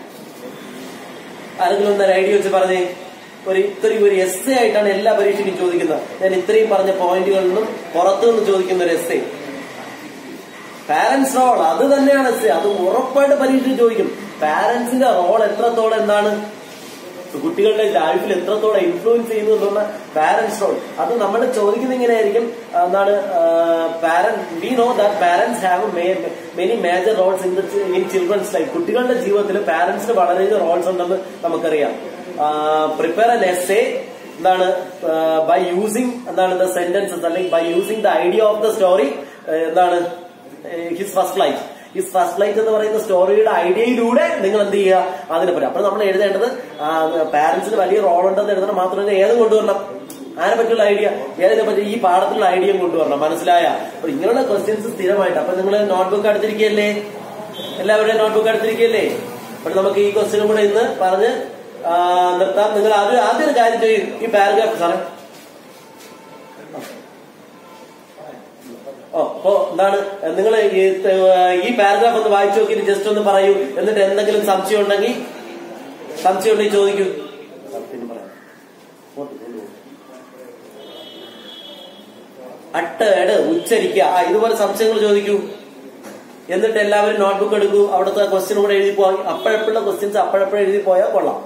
ആരെങ്കിലും ഒന്ന് ഐഡിയ വെച്ച് പറഞ്ഞേ ഒരു ഇത്രയും ഒരു എസ് ആയിട്ടാണ് എല്ലാ പരീക്ഷയ്ക്കും ചോദിക്കുന്നത് ഞാൻ ഇത്രയും പറഞ്ഞ പോയിന്റുകളിൽ നിന്നും പുറത്തുനിന്ന് ചോദിക്കുന്ന ഒരു എസ് പാരന്റ്സ് റോൾ അത് തന്നെയാണ് എസ് അത് ഉറപ്പായിട്ട് പരീക്ഷയിൽ ചോദിക്കും പാരന്റ്സിന്റെ റോൾ എത്രത്തോളം എന്താണ് കുട്ടികളുടെ ലൈഫിൽ എത്രത്തോളം ഇൻഫ്ലുവൻസ് ചെയ്യുന്നു എന്നുള്ള പാരന്റ്സ് റോൾ അത് നമ്മൾ ചോദിക്കുന്നത് ഇങ്ങനെ ആയിരിക്കും ആ, എന്താണ് parent we know that parents have many major roles in in children's life കുട്ടികളുടെ ജീവിതത്തിൽ പാരന്റ്സിന് വളരെയധികം റോൾസ് ഉണ്ടെന്ന് നമുക്കറിയാം പ്രിപ്പയർ എൻ എസ് എന്താണ് ബൈ യൂസിങ് എന്താണ് ദ സെന്റൻസസ് അല്ലെങ്കിൽ by using the idea of the story എന്താണ് his first life his first life എന്ന് പറയുന്ന സ്റ്റോറിയുടെ ഐഡിയയിലൂടെ നിങ്ങൾ എന്ത് ചെയ്യുക അതിനെ പറ്റി അപ്പോൾ നമ്മൾ എഴുതേണ്ടത് പാരന്റ്സിന് വലിയ റോൾ ഉണ്ടെന്ന് എഴുതണം മാത്രമല്ല ഏതും കൊണ്ടുവരണം അതിനെ പറ്റിയുള്ള ഐഡിയ ഏതിനെ പറ്റി ഈ പാഠത്തിലുള്ള ഐഡിയയും കൊണ്ടുവരണം മനസ്സിലായ അപ്പൊ ഇങ്ങനെയുള്ള ക്വസ്റ്റ്യൻസ് സ്ഥിരമായിട്ട് അപ്പൊ നിങ്ങൾ നോട്ട്ബുക്ക് എടുത്തിരിക്കുകയല്ലേ എല്ലാവരുടെയും നോട്ട്ബുക്ക് എടുത്തിരിക്കുകയല്ലേ അപ്പോൾ നമുക്ക് ഈ ക്വസ്റ്റ്യനും കൂടെ ഇന്ന് പറഞ്ഞ് ആ, നിർത്താം നിങ്ങൾ ആദ്യം ആദ്യം ഒരു കാര്യം ചെയ്യും ഈ പാരഗ്രാഫ് സാറേ ഓ അപ്പോ എന്താണ് നിങ്ങൾ ഈ പാരഗ്രാഫ് ഒന്ന് വായിച്ചു നോക്കിയിട്ട് ജസ്റ്റ് ഒന്ന് പറയൂ എന്നിട്ട് എന്തെങ്കിലും സംശയം ഉണ്ടെങ്കിൽ സംശയം ഉണ്ടെങ്കിൽ ചോദിക്കൂ പിന്നെ പറയാം ഇങ്ങോട്ട് കൊണ്ടുപോ. അട്ടേട് ഉച്ചരിക്കുക ആ ഇതുപോലെ സംശയങ്ങൾ ചോദിക്കൂ എന്നിട്ട് എല്ലാവരും നോട്ട്ബുക്ക് എടുക്കൂ അവിടുത്തെ ക്വസ്റ്റ്യൻ കൂടെ എഴുതി പോയി അപ്പോഴപ്പോഴുള്ള ക്വസ്റ്റ്യൻസ് അപ്പോഴപ്പോഴും എഴുതി പോയാൽ കൊള്ളാം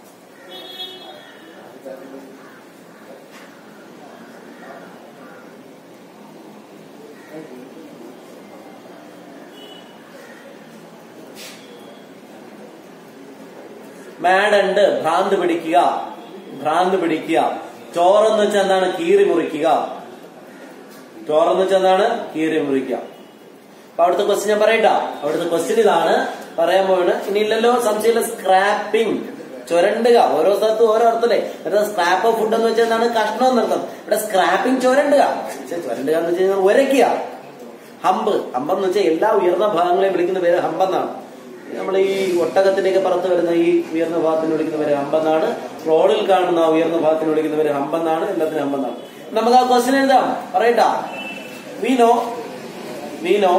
മാഡുണ്ട് ഭ്രാന്ത് പിടിക്കുക ഭ്രാന്ത് പിടിക്കുക ചോറെന്ന് വെച്ചാൽ എന്താണ് കീറി മുറിക്കുക ചോറെന്ന് വെച്ചാൽ എന്താണ് കീറി മുറിക്കുക അപ്പൊ അവിടുത്തെ ക്വസ്റ്റ്യൻ ഞാൻ പറയട്ടാ അവിടുത്തെ ക്വസ്റ്റ്യൻ ഇതാണ് പറയാൻ പോവാണ് ഇനി ഇല്ലല്ലോ സംശയമില്ല സ്ക്രാപ്പിംഗ് ചുരണ്ടുക ഓരോ സ്ഥലത്തും ഓരോ അർത്ഥല്ലേ എന്നിട്ട് സ്ക്രാപ്പ് ഓഫ് ഫുഡ് എന്ന് വെച്ചാൽ എന്താണ് കഷ്ണം എന്നർത്ഥം ഇവിടെ സ്ക്രാപ്പിംഗ് ചുരണ്ടുക പക്ഷെ ചുരണ്ടുക എന്ന് വെച്ച് കഴിഞ്ഞാൽ ഉരയ്ക്കുക ഹമ്പ് ഹമ്പെന്ന് വെച്ചാൽ എല്ലാ ഉയർന്ന ഭാഗങ്ങളെയും വിളിക്കുന്ന പേര് ഹമ്പെന്നാണ് നമ്മൾ ഈ ഒട്ടകത്തിന്റെയൊക്കെ പുറത്ത് വരുന്ന ഈ ഉയർന്ന ഭാഗത്തിന് വിളിക്കുന്ന പേര് ഹമ്പെന്നാണ് റോഡിൽ കാണുന്ന ആ ഉയർന്ന ഭാഗത്തിന് വിളിക്കുന്ന പേര് ഹമ്പെന്നാണ് എല്ലാത്തിനും ഹമ്പെന്നാണ് നമുക്ക് ആ ക്വസ്റ്റ്യൻ എഴുതാം പറയട്ടാ we know we know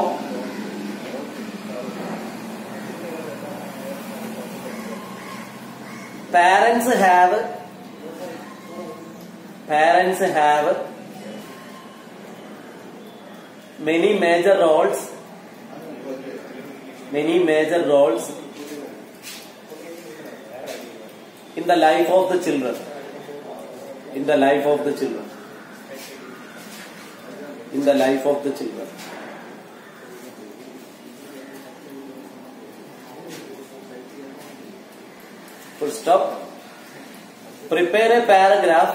parents have parents have many major roles many major roles in the life of the children in the life of the children in the life of the children full stop prepare a paragraph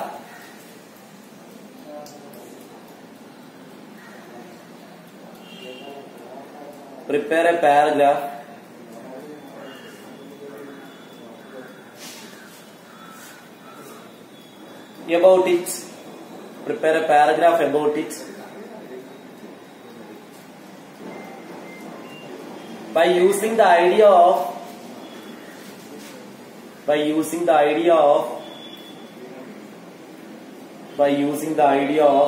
prepare a paragraph about it prepare a paragraph about it by using the idea of by using the idea of by using the idea of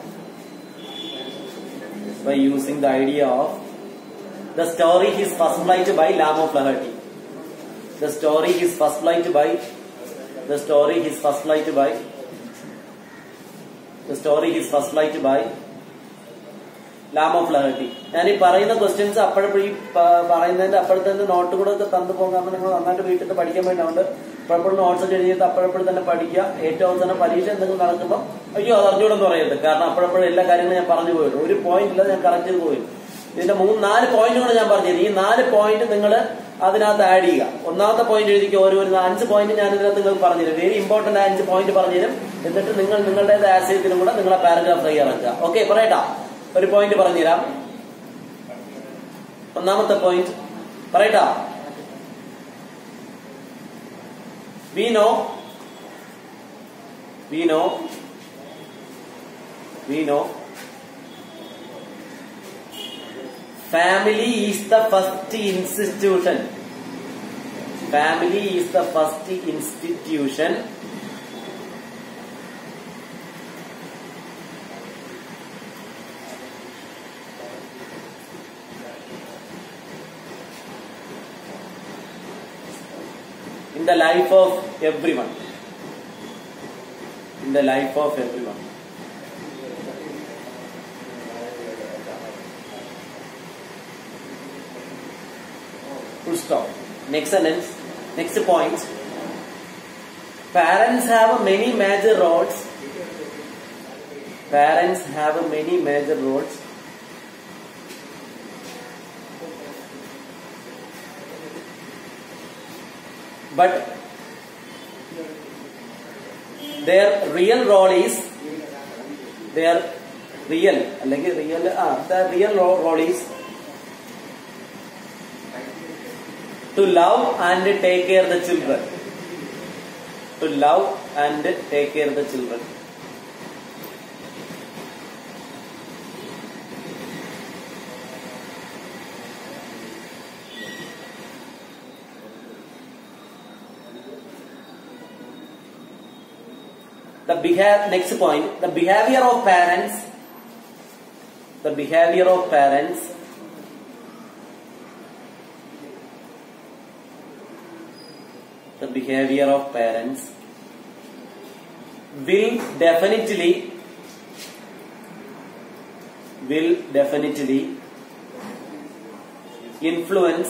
by using the idea of the story is first light by Lamb of Flaherty. The story is first light by the story is first light by the story is first light by Liam O'Flaherty ഞാൻ ഈ പറയുന്ന questions അപ്പോഴപ്പോഴും ഈ പ- പറയുന്നതിന്റെ അപ്പോഴത്തെ തന്നെ not കൂടെ ഒക്കെ തന്നു പോകാൻ കാരണം നിങ്ങൾ നന്നായിട്ട് വീട്ടിൽ നിന്ന് പഠിക്കാൻ വേണ്ടിയുണ്ട് അപ്പോഴപ്പോഴും നോട്ട്സ് ഒക്കെ എഴുതിയിട്ട് അപ്പോഴപ്പോഴും തന്നെ പഠിക്കുക ഏറ്റവും അവസാനം പരീക്ഷ എന്തെങ്കിലും നടക്കുമ്പോൾ അയ്യോ അത് അറിഞ്ഞൂടെന്ന് പറയരുത് കാരണം അപ്പോഴപ്പോഴും എല്ലാ കാര്യങ്ങളും ഞാൻ പറഞ്ഞു പോയിട്ടു ഒരു പോയിന്റ് ഇല്ല ഞാൻ കറക്റ്റ് ചെയ്ത് പോയി ഇതിന്റെ മൂന്ന് നാല് പോയിന്റുകൾ ഞാൻ പറഞ്ഞത് ഈ നാല് പോയിന്റ് നിങ്ങൾ അതിനകത്ത് ആഡ് ചെയ്യുക ഒന്നാമത്തെ പോയിന്റ് എഴുതിക്കുക ഓരോ ഒരു അഞ്ച് പോയിന്റ് ഞാൻ ഇതിനകത്ത് നിങ്ങൾക്ക് പറഞ്ഞുതരും വെരി ഇമ്പോർട്ടന്റ് അഞ്ച് പോയിന്റ് പറഞ്ഞുതരും എന്നിട്ട് നിങ്ങൾ നിങ്ങളുടേത് ആശയത്തിനും കൂടെ നിങ്ങളെ പാരഗ്രാഫ് തയ്യാറാക്കുക ഓക്കെ പറയട്ടാ ഒരു പോയിന്റ് പറഞ്ഞുതരാം ഒന്നാമത്തെ പോയിന്റ് പറയട്ടാ we know we know we know family is the first institution family is the first institution in the life of everyone in the life of everyone full stop next sentence next point parents have many major roles parents have many major roles but their real role is their real അല്ലെങ്കിൽ real ആ the real ro- role is to love and take care the children to love and take care the children the behavior next point the behavior of parents the behavior of parents the behavior of parents will definitely will definitely influence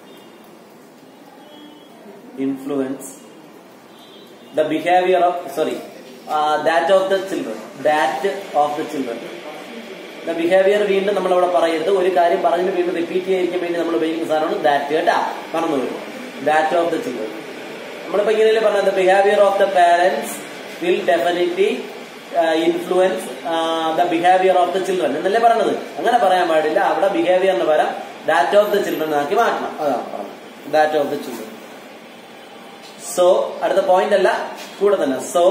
influence the behavior of sorry uh, that of the children that of the children the behavior വീണ്ടും നമ്മൾ അവിടെ പറയരുത് ഒരു കാര്യം പറഞ്ഞ് വീണ്ടും repeat ചെയ്യാതിരിക്കാൻ വേണ്ടി നമ്മൾ ഉപയോഗിക്കുന്ന സാധനമാണ് ദാറ്റ് കേട്ടാ മറന്നു വരും ദാറ്റ് ഓഫ് ദ ചിൽഡ്രൻ നമ്മളിപ്പോ ഇങ്ങനെയല്ലേ പറഞ്ഞത് the behaviour of the parents will definitely influence the behaviour of the children എന്നല്ലേ പറഞ്ഞത് അങ്ങനെ പറയാൻ പാടില്ല അവിടെ ബിഹേവിയറിന് പകരം ദാറ്റ് ഓഫ് ദ ചിൽഡ്രൻ ആക്കി മാറ്റണം അതാണ് പറഞ്ഞത് that of the children so അടുത്ത പോയിന്റ് അല്ല കൂടെ തന്നെ so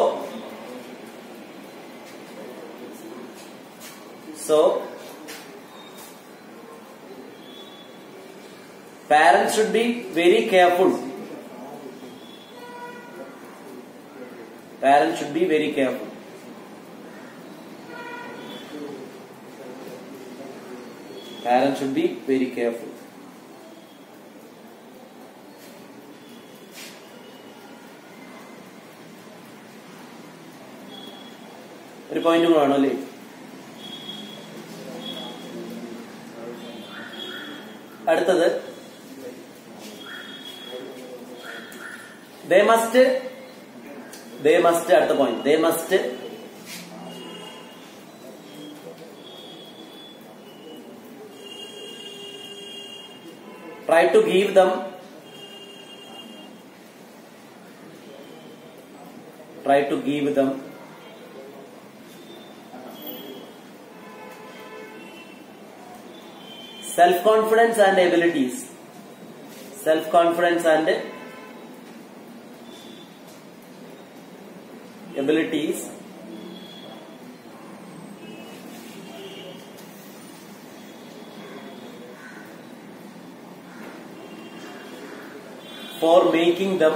so parents should be very careful parents should be very careful parents should be very careful ഒരു പോയിന്റ് കൂടാണോ അല്ലേ അടുത്തത് ദേ മസ്റ്റ് they must അടുത്ത point they must try to give them try to give them self confidence and abilities self confidence and abilities for making them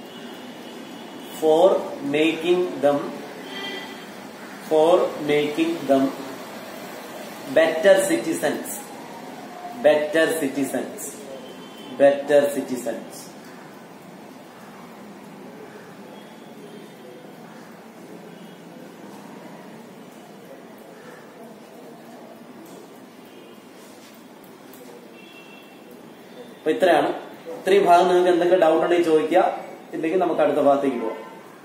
for making them for making them better citizens better citizens better citizens അപ്പൊ ഇത്രയാണ് ഇത്രയും ഭാഗം നിങ്ങൾക്ക് എന്തെങ്കിലും doubt ഉണ്ടെങ്കിൽ ചോദിക്കുക ഇല്ലെങ്കിൽ നമുക്ക് അടുത്ത ഭാഗത്തേക്ക് പോവാം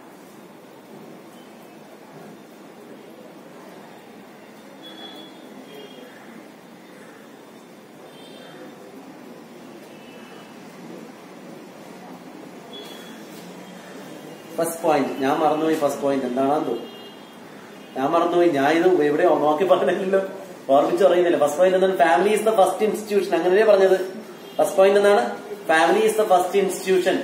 ഫസ്റ്റ് പോയിന്റ് ഞാൻ മറന്നുപോയി ഫസ്റ്റ് പോയിന്റ് എന്താണെന്ന് തോന്നുന്നു ഞാൻ മറന്നുപോയി ഞാൻ ഇത് എവിടെയോ നോക്കി പറഞ്ഞില്ലല്ലോ ഓർമ്മിച്ച് പറയുന്നില്ല ഫസ്റ്റ് പോയിന്റ് എന്താണ് family is the first institution അങ്ങനെയല്ലേ പറഞ്ഞത് ഫസ്റ്റ് പോയിന്റ് എന്താണ് family is the first institution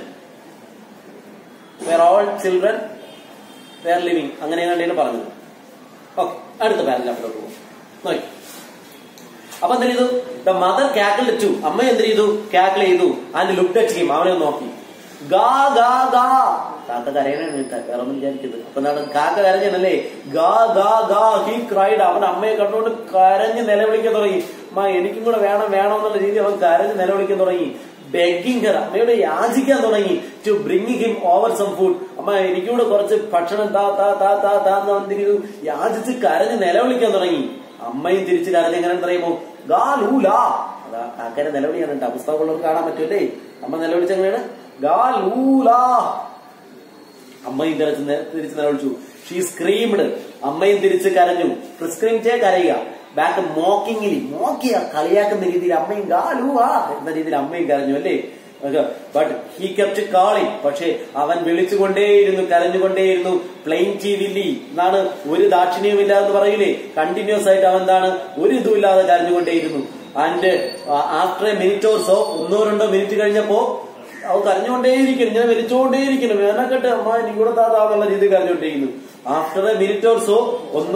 where all children where living അങ്ങനെ കണ്ടേലും പറഞ്ഞത് ഓക്കെ അടുത്ത പാരഗ്രാഫിലോട്ട് പോകും നോക്കി അപ്പൊ എന്ത് ചെയ്തു ദ മദർ കാക്കിൾ ടു അമ്മ എന്ത് ചെയ്തു കാക്കിൾ ചെയ്തു ആൻഡ് ലുക്ക് അറ്റ് ഹിം അവനെ നോക്കി ഗാ ഗാ ഗാ കാക്ക കരയണ വേറെ ഒന്നും വിചാരിക്കരുത് അപ്പൊ എന്താണ് കാക്ക കരഞ്ഞല്ലേ ഗാ ഗാ ഗാ ഹി ക്രൈഡ് അവൻ അമ്മയെ കണ്ടുകൊണ്ട് കരഞ്ഞ് നിലവിളിക്കാൻ തുടങ്ങി അമ്മ എനിക്കും കൂടെ വേണം വേണം എന്നുള്ള രീതി അവൻ കരഞ്ഞ് നിലവിളിക്കാൻ തുടങ്ങി ബെഗിങ് ഹർ അമ്മയോട് യാചിക്കാൻ തുടങ്ങി to bring him over some food അമ്മ എനിക്കൂടെ കുറച്ച് ഭക്ഷണം താ താ താ താ താ എന്ന് അവൻ തിരിച്ചു യാചിച്ച് കരഞ്ഞ് നിലവിളിക്കാൻ തുടങ്ങി അമ്മയും തിരിച്ച് കരഞ്ഞ് എങ്ങനെ പറയുമോ ഗാ ലൂലാ അതാ കാക്കരെ നിലവിളിയാണ് കേട്ടോ പുസ്തകമുള്ളവർക്ക് കാണാൻ പറ്റുമല്ലേ അമ്മ നിലവിളിച്ച എങ്ങനെയാണ് ഗാ ലൂലാ അമ്മയും തിരിച്ച് നെ- തിരിച്ച് നിലവിളിച്ചു ഷീ സ്ക്രീംഡ് അമ്മയും തിരിച്ച് കരഞ്ഞു പ്രിസ്ക്രീംറ്റേ കരയുക ബാക്ക് മോക്കിങ്ങിലി മോക്കിയ കളിയാക്കുന്ന രീതിയിൽ അമ്മയും ഗാലുവാ എന്ന രീതിയിൽ അമ്മയും കരഞ്ഞു അല്ലേ ബട്ട് ഹി കെപ്റ്റ് കാളിങ് പക്ഷേ അവൻ വിളിച്ചുകൊണ്ടേയിരുന്നു കരഞ്ഞുകൊണ്ടേയിരുന്നു പ്ലെയിൻ വില്ലി എന്നാണ് ഒരു ദാക്ഷിണ്യവും എന്ന് പറയില്ലേ കണ്ടിന്യൂസ് ആയിട്ട് അവൻ എന്താണ് ഒരു ഇതും ഇല്ലാതെ കരഞ്ഞുകൊണ്ടേയിരുന്നു and after a minute or so ഒന്നോ രണ്ടോ മിനിറ്റ് കഴിഞ്ഞപ്പോ അവ കരഞ്ഞുകൊണ്ടേയിരിക്കുന്നു ഇങ്ങനെ വലിച്ചുകൊണ്ടേയിരിക്കുന്നു വേനക്കെട്ട് അമ്മ എനിക്കൂടെ താതാന്നുള്ള രീതി കരഞ്ഞുകൊണ്ടേയിരിക്കുന്നു after a minute or so ഒന്ന്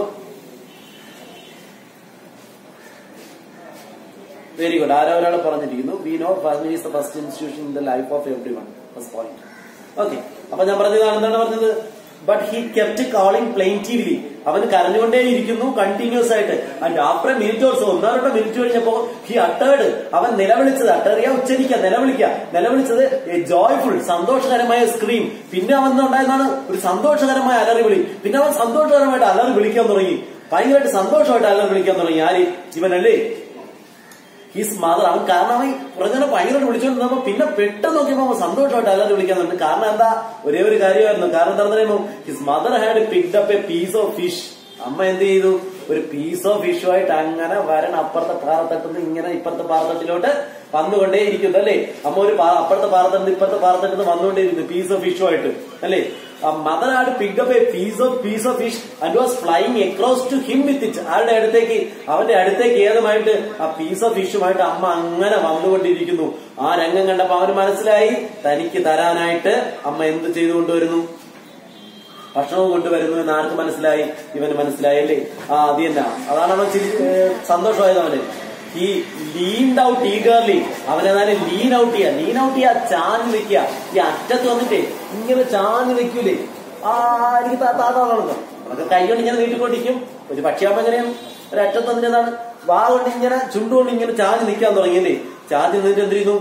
വെരി ഗുഡ് ആരോ ഒരാൾ പറഞ്ഞിരിക്കുന്നു we know family is the first institution in the life of every one first point okay അപ്പൊ ഞാൻ പറഞ്ഞതാണ് എന്താണ് പറഞ്ഞത് but he kept calling plaintively അവൻ കരഞ്ഞുകൊണ്ടേയിരിക്കുന്നു കണ്ടിന്യൂസ് ആയിട്ട് ആൻഡ് ആഫ്റ്റർ മിനിറ്റ് ഓർസോ ഒന്നോ രണ്ടോ മിനിറ്റ് കഴിഞ്ഞപ്പോ ഹി അട്ടേർഡ് അവൻ നിലവിളിച്ചത് അട്ടേറിയ ഉച്ചരിക്കുക നിലവിളിക്കുക നിലവിളിച്ചത് ജോയ്ഫുൾ സന്തോഷകരമായ സ്ക്രീം പിന്നെ അവൻ ഉണ്ടായതാണ് ഒരു സന്തോഷകരമായ അലറി വിളി പിന്നെ അവൻ സന്തോഷകരമായിട്ട് അലറി വിളിക്കാൻ തുടങ്ങി ഭയങ്കരമായിട്ട് സന്തോഷമായിട്ട് അലറി വിളിക്കാൻ തുടങ്ങി ആര് ഇവനല്ലേ ഹിസ് മദർ അവൻ കാരണം അവൻ കുറഞ്ഞ ഭയങ്കരമായിട്ട് വിളിച്ചോണ്ടിരുന്നപ്പോ പിന്നെ പെട്ടെന്ന് നോക്കിയപ്പോ അവൻ സന്തോഷമായിട്ട് അല്ലാതെ വിളിക്കുന്നുണ്ട് കാരണം എന്താ ഒരേ ഒരു കാര്യമായിരുന്നു കാരണം എന്താണെന്ന് പറയുമ്പോ his mother had picked up a piece of fish അമ്മ എന്ത് ചെയ്തു ഒരു പീസ് ഓഫ് ഫിഷുമായിട്ട് അങ്ങനെ വരണം അപ്പുറത്തെ പാറത്തട്ടുന്ന് ഇങ്ങനെ ഇപ്പുറത്തെ പാറത്തട്ടിലോട്ട് വന്നുകൊണ്ടേ ഇരിക്കുന്നു അല്ലേ അമ്മ ഒരു പാ- അപ്പുറത്തെ പാറത്തട്ടിന്ന് ഇപ്പുറത്തെ പാറത്തട്ടിന്ന് വന്നുകൊണ്ടേയിരിക്കുന്നു പീസ് ഓഫ് ഫിഷുമായിട്ട് അല്ലേ mother had pick up a piece of piece of fish and was flying across to him with it ആരുടെ അടുത്തേക്ക് അവന്റെ അടുത്തേക്ക് ഏതുമായിട്ട് ആ പീസ് ഓഫ് ഫിഷുമായിട്ട് അമ്മ അങ്ങനെ വന്നുകൊണ്ടിരിക്കുന്നു ആ രംഗം കണ്ടപ്പോ അവന് മനസ്സിലായി തനിക്ക് തരാനായിട്ട് അമ്മ എന്ത് ചെയ്തുകൊണ്ടുവരുന്നു ഭക്ഷണവും കൊണ്ടുവരുന്നു എന്ന് ആർക്ക് മനസ്സിലായി ഇവന് മനസ്സിലായി അല്ലേ ആ അത് തന്നെ അതാണ് അവൻ ചിരി ഏഹ് സന്തോഷമായത് അവന് ഈ ലീൻഡ് ഔട്ട് ഈഗർലി അവനെന്നാലും ലീൻ ഔട്ട് ചെയ്യാ ലീൻ ഔട്ട് ചെയ്യാ ചാഞ്ഞ് വെക്കുക ഈ അറ്റത്ത് വന്നിട്ടേ ഇങ്ങനെ ചാഞ്ഞ് വെക്കൂലേ ആ എനിക്ക് താ താ താന്നോ അതൊക്കെ കൈ കൊണ്ട് ഇങ്ങനെ നീട്ടിക്കൊണ്ടിരിക്കും ഒരു പക്ഷിയാകുമ്പോ എങ്ങനെയാണ് ഒരു അറ്റത്ത് വന്നിട്ട് എന്താണ് വാ കൊണ്ട് ഇങ്ങനെ ചുണ്ടുകൊണ്ട് ഇങ്ങനെ ചാഞ്ഞ് നിൽക്കാൻ തുടങ്ങിയല്ലേ ചാഞ്ഞ് നിന്നിട്ട് എന്ത് ചെയ്യുന്നു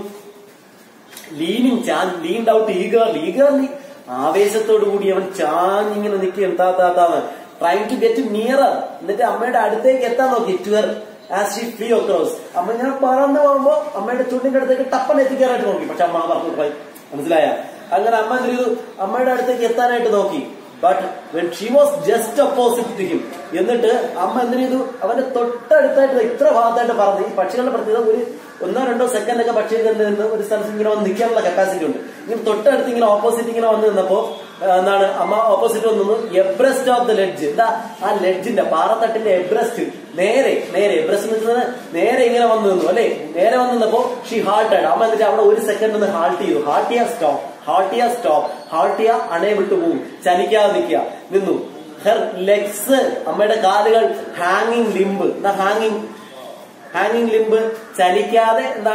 ലീനിങ് ചാൻ ലീൻഡ് ഔട്ട് ഈഗർലി ഈഗർലി ആവേശത്തോടു കൂടി അവൻ ചാഞ്ഞിങ്ങനെ നിൽക്കുകയും താ താ താന്ന് ട്രൈ ടു ഗെറ്റ് നിയറർ എന്നിട്ട് അമ്മയുടെ അടുത്തേക്ക് എത്താൻ നോക്കി toward as she flew across അമ്മ ഇങ്ങനെ പറന്നു പോകുമ്പോ അമ്മയുടെ ചുണ്ടിന്റെ അടുത്തേക്ക് ടപ്പൻ എത്തിക്കാനായിട്ട് നോക്കി പക്ഷെ അമ്മ പറഞ്ഞു പോയി മനസ്സിലായ അങ്ങനെ അമ്മ എന്ത് ചെയ്തു അമ്മയുടെ അടുത്തേക്ക് എത്താനായിട്ട് നോക്കി but when she was just opposite to him എന്നിട്ട് അമ്മ എന്ത് ചെയ്തു അവന്റെ തൊട്ടടുത്തായിട്ട് ഇത്ര ഭാഗത്തായിട്ട് പറഞ്ഞു ഈ പക്ഷികളുടെ പ്രത്യേകത ഒരു ഒന്നോ രണ്ടോ സെക്കൻഡ് ഒക്കെ പക്ഷികൾ നിന്ന് ഒരു സ്ഥലത്ത് ഇങ്ങനെ വന്ന് നിൽക്കാനുള്ള കപ്പാസിറ്റി ഉണ്ട് ഇങ്ങനെ തൊട്ടടുത്ത് ഇങ്ങനെ ഓപ്പോസിറ്റ് ഇങ്ങനെ വന്ന് നിന്നപ്പോ ആ, എന്താണ് അമ്മ ഓപ്പോസിറ്റ് വന്നു നിന്നു എബ്രസ്റ്റ് ഓഫ് ദ ലെഡ്ജ് എന്താ ആ ലെഡ്ജിന്റെ പാറത്തട്ടിന്റെ എബ്രസ്റ്റ് നേരെ നേരെ എബ്രസ്റ്റ് നിൽക്കുന്നത് നേരെ ഇങ്ങനെ വന്നു നിന്നു അല്ലെ നേരെ വന്ന് നിന്നപ്പോ ഷീ ഹാൾട്ടഡ് അമ്മ എന്നിട്ട് അവിടെ ഒരു സെക്കൻഡ് ഒന്ന് ഹാൾട്ട് ചെയ്തു ഹാൾട്ട് ചെയ്യാ സ്റ്റോപ്പ് ഹാൾട്ട് ചെയ്യാ സ്റ്റോപ്പ് ഹാൾട്ട് ചെയ്യാ അണേബിൾ ടു മൂവ് ചലിക്കാതെ നിൽക്കുക നിന്നു ഹെർ ലെഗ്സ് അമ്മയുടെ കാലുകൾ ഹാങ്ങിങ് ലിംബ് എന്താ ഹാങ്ങിങ് ഹാങ്ങിങ് ലിംബ് ചലിക്കാതെ എന്താണ്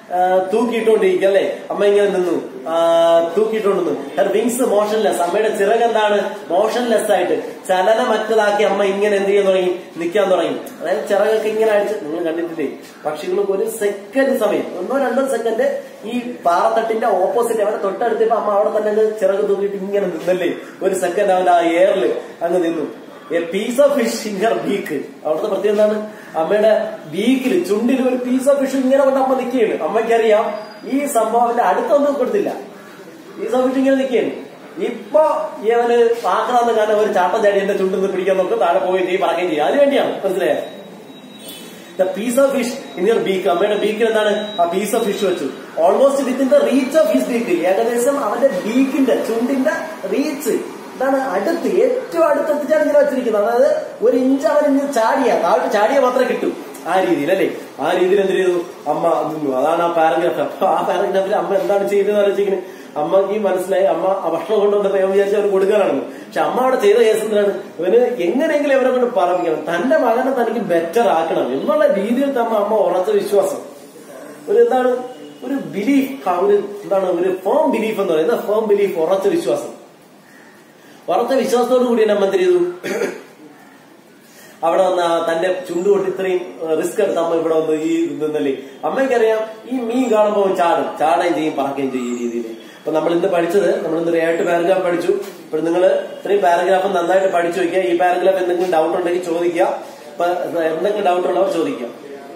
ആ, തൂക്കിയിട്ടുകൊണ്ടിരിക്കുക അല്ലെ അമ്മ ഇങ്ങനെ നിന്നു ആ, തൂക്കിയിട്ടുകൊണ്ടിരുന്നു ഹെർ വിങ്സ് മോഷൻലെസ് അമ്മയുടെ ചിറക് എന്താണ് മോഷൻലെസ് ആയിട്ട് ചലനമറ്റതാക്കി അമ്മ ഇങ്ങനെ എന്ത് ചെയ്യാൻ തുടങ്ങി നിൽക്കാൻ തുടങ്ങി അതായത് ചിറകൊക്കെ ഇങ്ങനെ അടിച്ച് നിങ്ങൾ കണ്ടിട്ടില്ലേ പക്ഷികൾക്ക് ഒരു സെക്കൻഡ് സമയം ഒന്നോ രണ്ടോ സെക്കൻഡ് ഈ പാറത്തട്ടിന്റെ ഓപ്പോസിറ്റ് അവന്റെ തൊട്ടടുത്തപ്പോ അമ്മ അവിടെ തന്നെ അങ്ങ് ചിറക് തൂക്കിയിട്ട് ഇങ്ങനെ നിന്നല്ലേ ഒരു സെക്കൻഡ് അവന്റെ ആ എയറിൽ അങ്ങ് നിന്നു a piece of fish in her beak അവിടുത്തെ പ്രത്യേകം എന്താണ് അമ്മയുടെ ബീക്കിൽ ചുണ്ടിൽ ഒരു പീസ് ഓഫ് ഫിഷ് ഇങ്ങനെ കൊണ്ട് അമ്മ നിൽക്കുകയാണ് അമ്മയ്ക്കറിയാം ഈ സംഭവം അവന്റെ അടുത്തൊന്നും കൊടുത്തില്ല പീസ് ഓഫ് ഫിഷ് ഇങ്ങനെ നിൽക്കുകയാണ് ഇപ്പൊ ഇവന് പാക്കണമെന്ന് കാരണം ഒരു ചാട്ടം ചാടി എന്റെ ചുണ്ടിൽ നിന്ന് പിടിക്കാൻ നോക്കും താഴെ പോയി ചെയ്യും പറക്കുകയും ചെയ്യും അതിന് വേണ്ടിയാണ് മനസ്സിലായോ the piece of fish in her beak അമ്മയുടെ ബീക്കിൽ എന്താണ് ആ പീസ് ഓഫ് ഫിഷ് വെച്ചു almost within the reach of his beak ഏകദേശം അവന്റെ ബീക്കിന്റെ ചുണ്ടിന്റെ റീച്ച് ഇതാണ് അടുത്ത് ഏറ്റവും അടുത്തെത്തിച്ചാണ് ഇങ്ങനെ വെച്ചിരിക്കുന്നത് അതായത് ഒരു ഇഞ്ച് അവൻ ഇങ്ങനെ ചാടിയ താഴോട്ട് ചാടിയ മാത്രമേ കിട്ടൂ ആ രീതിയിൽ അല്ലേ ആ രീതിയിൽ എന്ത് ചെയ്തു അമ്മ നിന്നു അതാണ് ആ പാരഗ്രാഫ് അപ്പൊ ആ പാരഗ്രാഫിൽ അമ്മ എന്താണ് ചെയ്തതെന്ന് ആലോചിക്കുന്നത് അമ്മക്ക് ഈ മനസ്സിലായി അമ്മ ആ ഭക്ഷണം കൊണ്ടുവന്നപ്പോ ഞാൻ വിചാരിച്ചു അവർ കൊടുക്കാനാണെന്ന് പക്ഷെ അമ്മ അവിടെ ചെയ്ത കേസ് എന്താണ് ഇവന് എങ്ങനെയെങ്കിലും അവരെ കൊണ്ട് പറപ്പിക്കണം തന്റെ മകനെ തനിക്ക് ബെറ്റർ ആക്കണം എന്നുള്ള രീതിയിൽ തന്നെ അമ്മ ഉറച്ച വിശ്വാസം ഒരു എന്താണ് ഒരു ബിലീഫ് ഒരു എന്താണ് ഒരു ഫേം ബിലീഫ് എന്ന് പറയുന്നത് ഫേം ബിലീഫ് ഉറച്ച വിശ്വാസം ഉറച്ച വിശ്വാസത്തോടു കൂടി അമ്മ എന്ത് ചെയ്തു അവിടെ വന്ന് ആ തന്റെ ചുണ്ട് കൊണ്ട് ഇത്രയും റിസ്ക് എടുത്ത് അമ്മ ഇവിടെ വന്ന് ഈ നിന്നല്ലേ അമ്മയ്ക്കറിയാം ഈ മീൻ കാണുമ്പോൾ അവൻ ചാടും ചാടുകയും ചെയ്യും പറക്കുകയും ചെയ്യും ഈ രീതിയിൽ അപ്പൊ നമ്മൾ ഇന്ന് പഠിച്ചത് നമ്മൾ ഇന്ന് ഏഴ് പാരഗ്രാഫ് പഠിച്ചു ഇപ്പോൾ നിങ്ങൾ ഇത്രയും പാരഗ്രാഫ് നന്നായിട്ട് പഠിച്ചു വയ്ക്കുക ഈ പാരഗ്രാഫ് എന്തെങ്കിലും ഡൗട്ട് ഉണ്ടെങ്കിൽ ചോദിക്കുക അപ്പൊ എന്തെങ്കിലും ഡൗട്ട് ഉള്ളവർ ചോദിക്കുക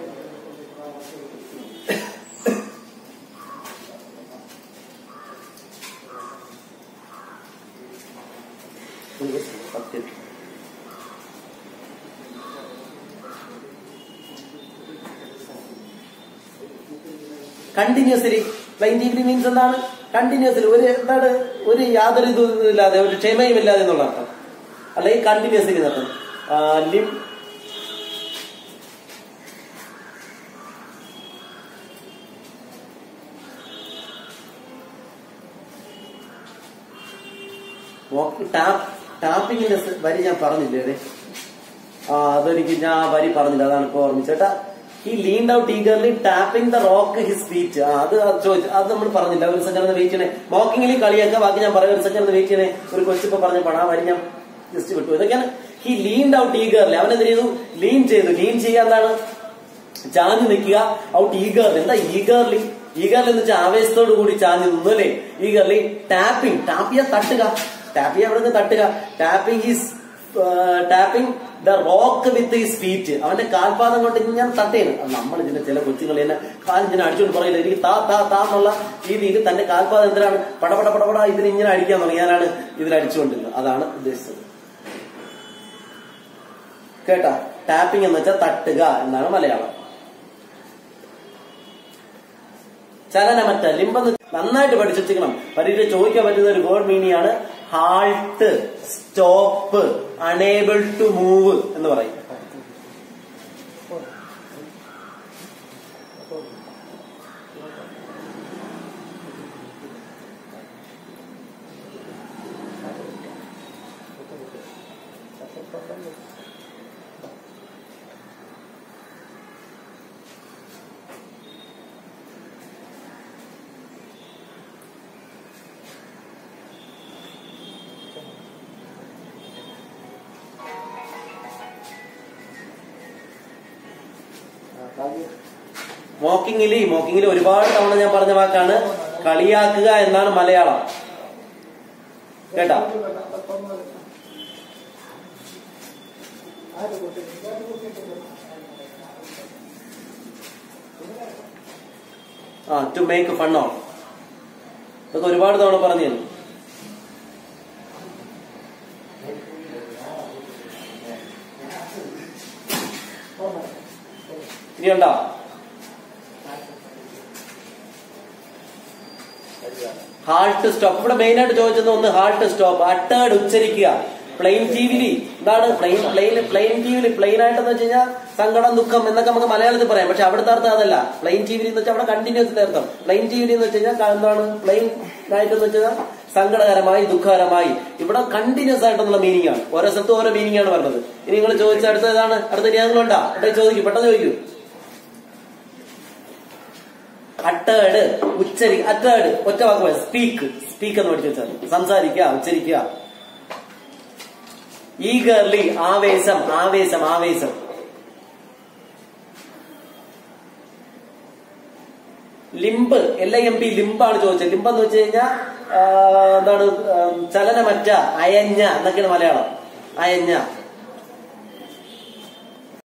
സത്യം കണ്ടിന്യൂസ്ലി പ്ലെയിൻ ഡിഗ്രി മീൻസ് എന്താണ് കണ്ടിന്യൂസ്ലി ഒരു എന്താണ് ഒരു യാതൊരു ഇതും ഇല്ലാതെ ഒരു ക്ഷമയും ഇല്ലാതെ എന്നുള്ള അർത്ഥം അല്ലെങ്കിൽ കണ്ടിന്യൂസ്ലി എന്നർത്ഥം ലിം ടാപ്പ് ടാപ്പിങ്ങിന്റെ വരി ഞാൻ പറഞ്ഞില്ലേ അതെ ആ അതെനിക്ക് ഞാൻ ആ വരി പറഞ്ഞില്ല അതാണ് ഇപ്പൊ ഓർമ്മിച്ചേട്ടാ ഈ leaned out eagerly tapping the rock his feet അത് അത് ചോദിച്ചു അത് നമ്മൾ പറഞ്ഞില്ല ഒരു സെക്കൻഡ് വെയിറ്റ് ചെയ്യണേ മോക്കിംഗിൽ കളിയാക്കുക ബാക്കി ഞാൻ പറയാം ഒരു സെക്കൻഡ് വെയിറ്റ് ചെയ്യണേ ഒരു കൊച്ചിപ്പോ പറഞ്ഞപ്പോൾ ആ വരി ഞാൻ ജസ്റ്റ് വിട്ടു ഇതൊക്കെയാണ് ഹി ലീൻഡ് ഔട്ട് ഈഗർലി അവൻ എന്ത് ചെയ്തു ലീൻ ചെയ്തു ലീൻ ചെയ്യുക എന്താണ് ചാഞ്ഞു നിൽക്കുക ഔട്ട് ഈഗർലി എന്താ ഈഗർലി ഈഗർലി എന്ന് വെച്ചാൽ ആവേശത്തോടു കൂടി ചാഞ്ഞു നിന്നു അല്ലേ ഈഗർലി ടാപ്പിംഗ് ടാപ്പ് ചെയ്യാൻ തട്ടുക ടാപ്പ് ചെയ്യാൻ അവിടെ നിന്ന് തട്ടുക tapping is tapping the rock with his feet അവന്റെ കാൽപാദം കൊണ്ട് ഞാൻ തട്ടേന് നമ്മൾ ഇതിന്റെ ചില കൊച്ചുകൾ എന്നെ കാലിങ്ങനെ അടിച്ചുകൊണ്ട് പറയില്ല എനിക്ക് താ താ താ എന്നുള്ള രീതിയിൽ തന്റെ കാൽപാദം എന്തിനാണ് പടപട പടപട ഇതിന് ഇങ്ങനെ അടിക്കാൻ തുടങ്ങിയാലാണ് ഇതിൽ അടിച്ചുകൊണ്ടിരുന്നത് അതാണ് ഉദ്ദേശിച്ചത് കേട്ടാ ടാപ്പിംഗ് എന്ന് വെച്ചാൽ തട്ടുക എന്നാണ് മലയാളം ചലനമറ്റ ലിംബം നന്നായിട്ട് പഠിച്ചിരിക്കണം പരീക്ഷ ചോദിക്കാൻ പറ്റുന്ന ഒരു വേർഡ് മീനിങ് ആണ് halt stop unable to move എന്ന് പറയും മോക്കിങ്ങിൽ മോക്കിങ്ങിൽ ഒരുപാട് തവണ ഞാൻ പറഞ്ഞ വാക്കാണ് കളിയാക്കുക എന്നാണ് മലയാളം കേട്ടാ ആ ടു മേക്ക് ഫൺ ഓഫ് ഇതൊക്കെ ഒരുപാട് തവണ പറഞ്ഞു തന്നു ഇനിയുണ്ടോ ഹാൾട്ട് സ്റ്റോപ്പ് ഇവിടെ മെയിൻ ആയിട്ട് ചോദിച്ചത് ഒന്ന് ഹാൾട്ട് സ്റ്റോപ്പ് അട്ടേഡ് ഉച്ചരിക്കുക പ്ലെയിൻ ജീവിലി എന്താണ് plain plain plaintively plain ആയിട്ടെന്ന് വെച്ച് കഴിഞ്ഞാൽ സങ്കടം ദുഃഖം എന്നൊക്കെ നമുക്ക് മലയാളത്തിൽ പറയാം പക്ഷെ അവിടുത്തെ അർത്ഥം അതല്ല പ്ലെയിൻ ജീവിലി എന്ന് വെച്ചാൽ അവിടെ കണ്ടിന്യൂസിന്റെ അർത്ഥം പ്ലെയിൻ ജീവിലി എന്ന് വെച്ച് കഴിഞ്ഞാൽ എന്താണ് പ്ലെയിൻ ആയിട്ട് എന്ന് വെച്ചാൽ സങ്കടകരമായി ദുഃഖകരമായി ഇവിടെ കണ്ടിന്യൂസ് ആയിട്ടുള്ള മീനിങ് ആണ് ഓരോ സ്ഥലത്തും ഓരോ മീനിങ് ആണ് പറഞ്ഞത് ഇനി നിങ്ങൾ ചോദിച്ച അടുത്ത ഏതാണ് അടുത്ത ഇനി ഞങ്ങളുണ്ടാ അടുത്ത ചോദിക്കും പെട്ടെന്ന് ചോദിക്കൂ അട്ടേഡ് ഉച്ചരി അറ്റേഡ് ഒറ്റ വാക്ക് സ്പീക്ക് സ്പീക്ക് എന്ന് പഠിച്ചു വെച്ചാൽ സംസാരിക്കുക ഉച്ചരിക്കുക ഈഗർലി ആവേശം ആവേശം ആവേശം limb L I M B ലിംബാണ് ചോദിച്ചത് ലിംബ് എന്ന് വെച്ച് കഴിഞ്ഞാൽ എന്താണ് ആ, ചലനമറ്റ അയഞ്ഞ എന്നൊക്കെയാണ് മലയാളം അയഞ്ഞ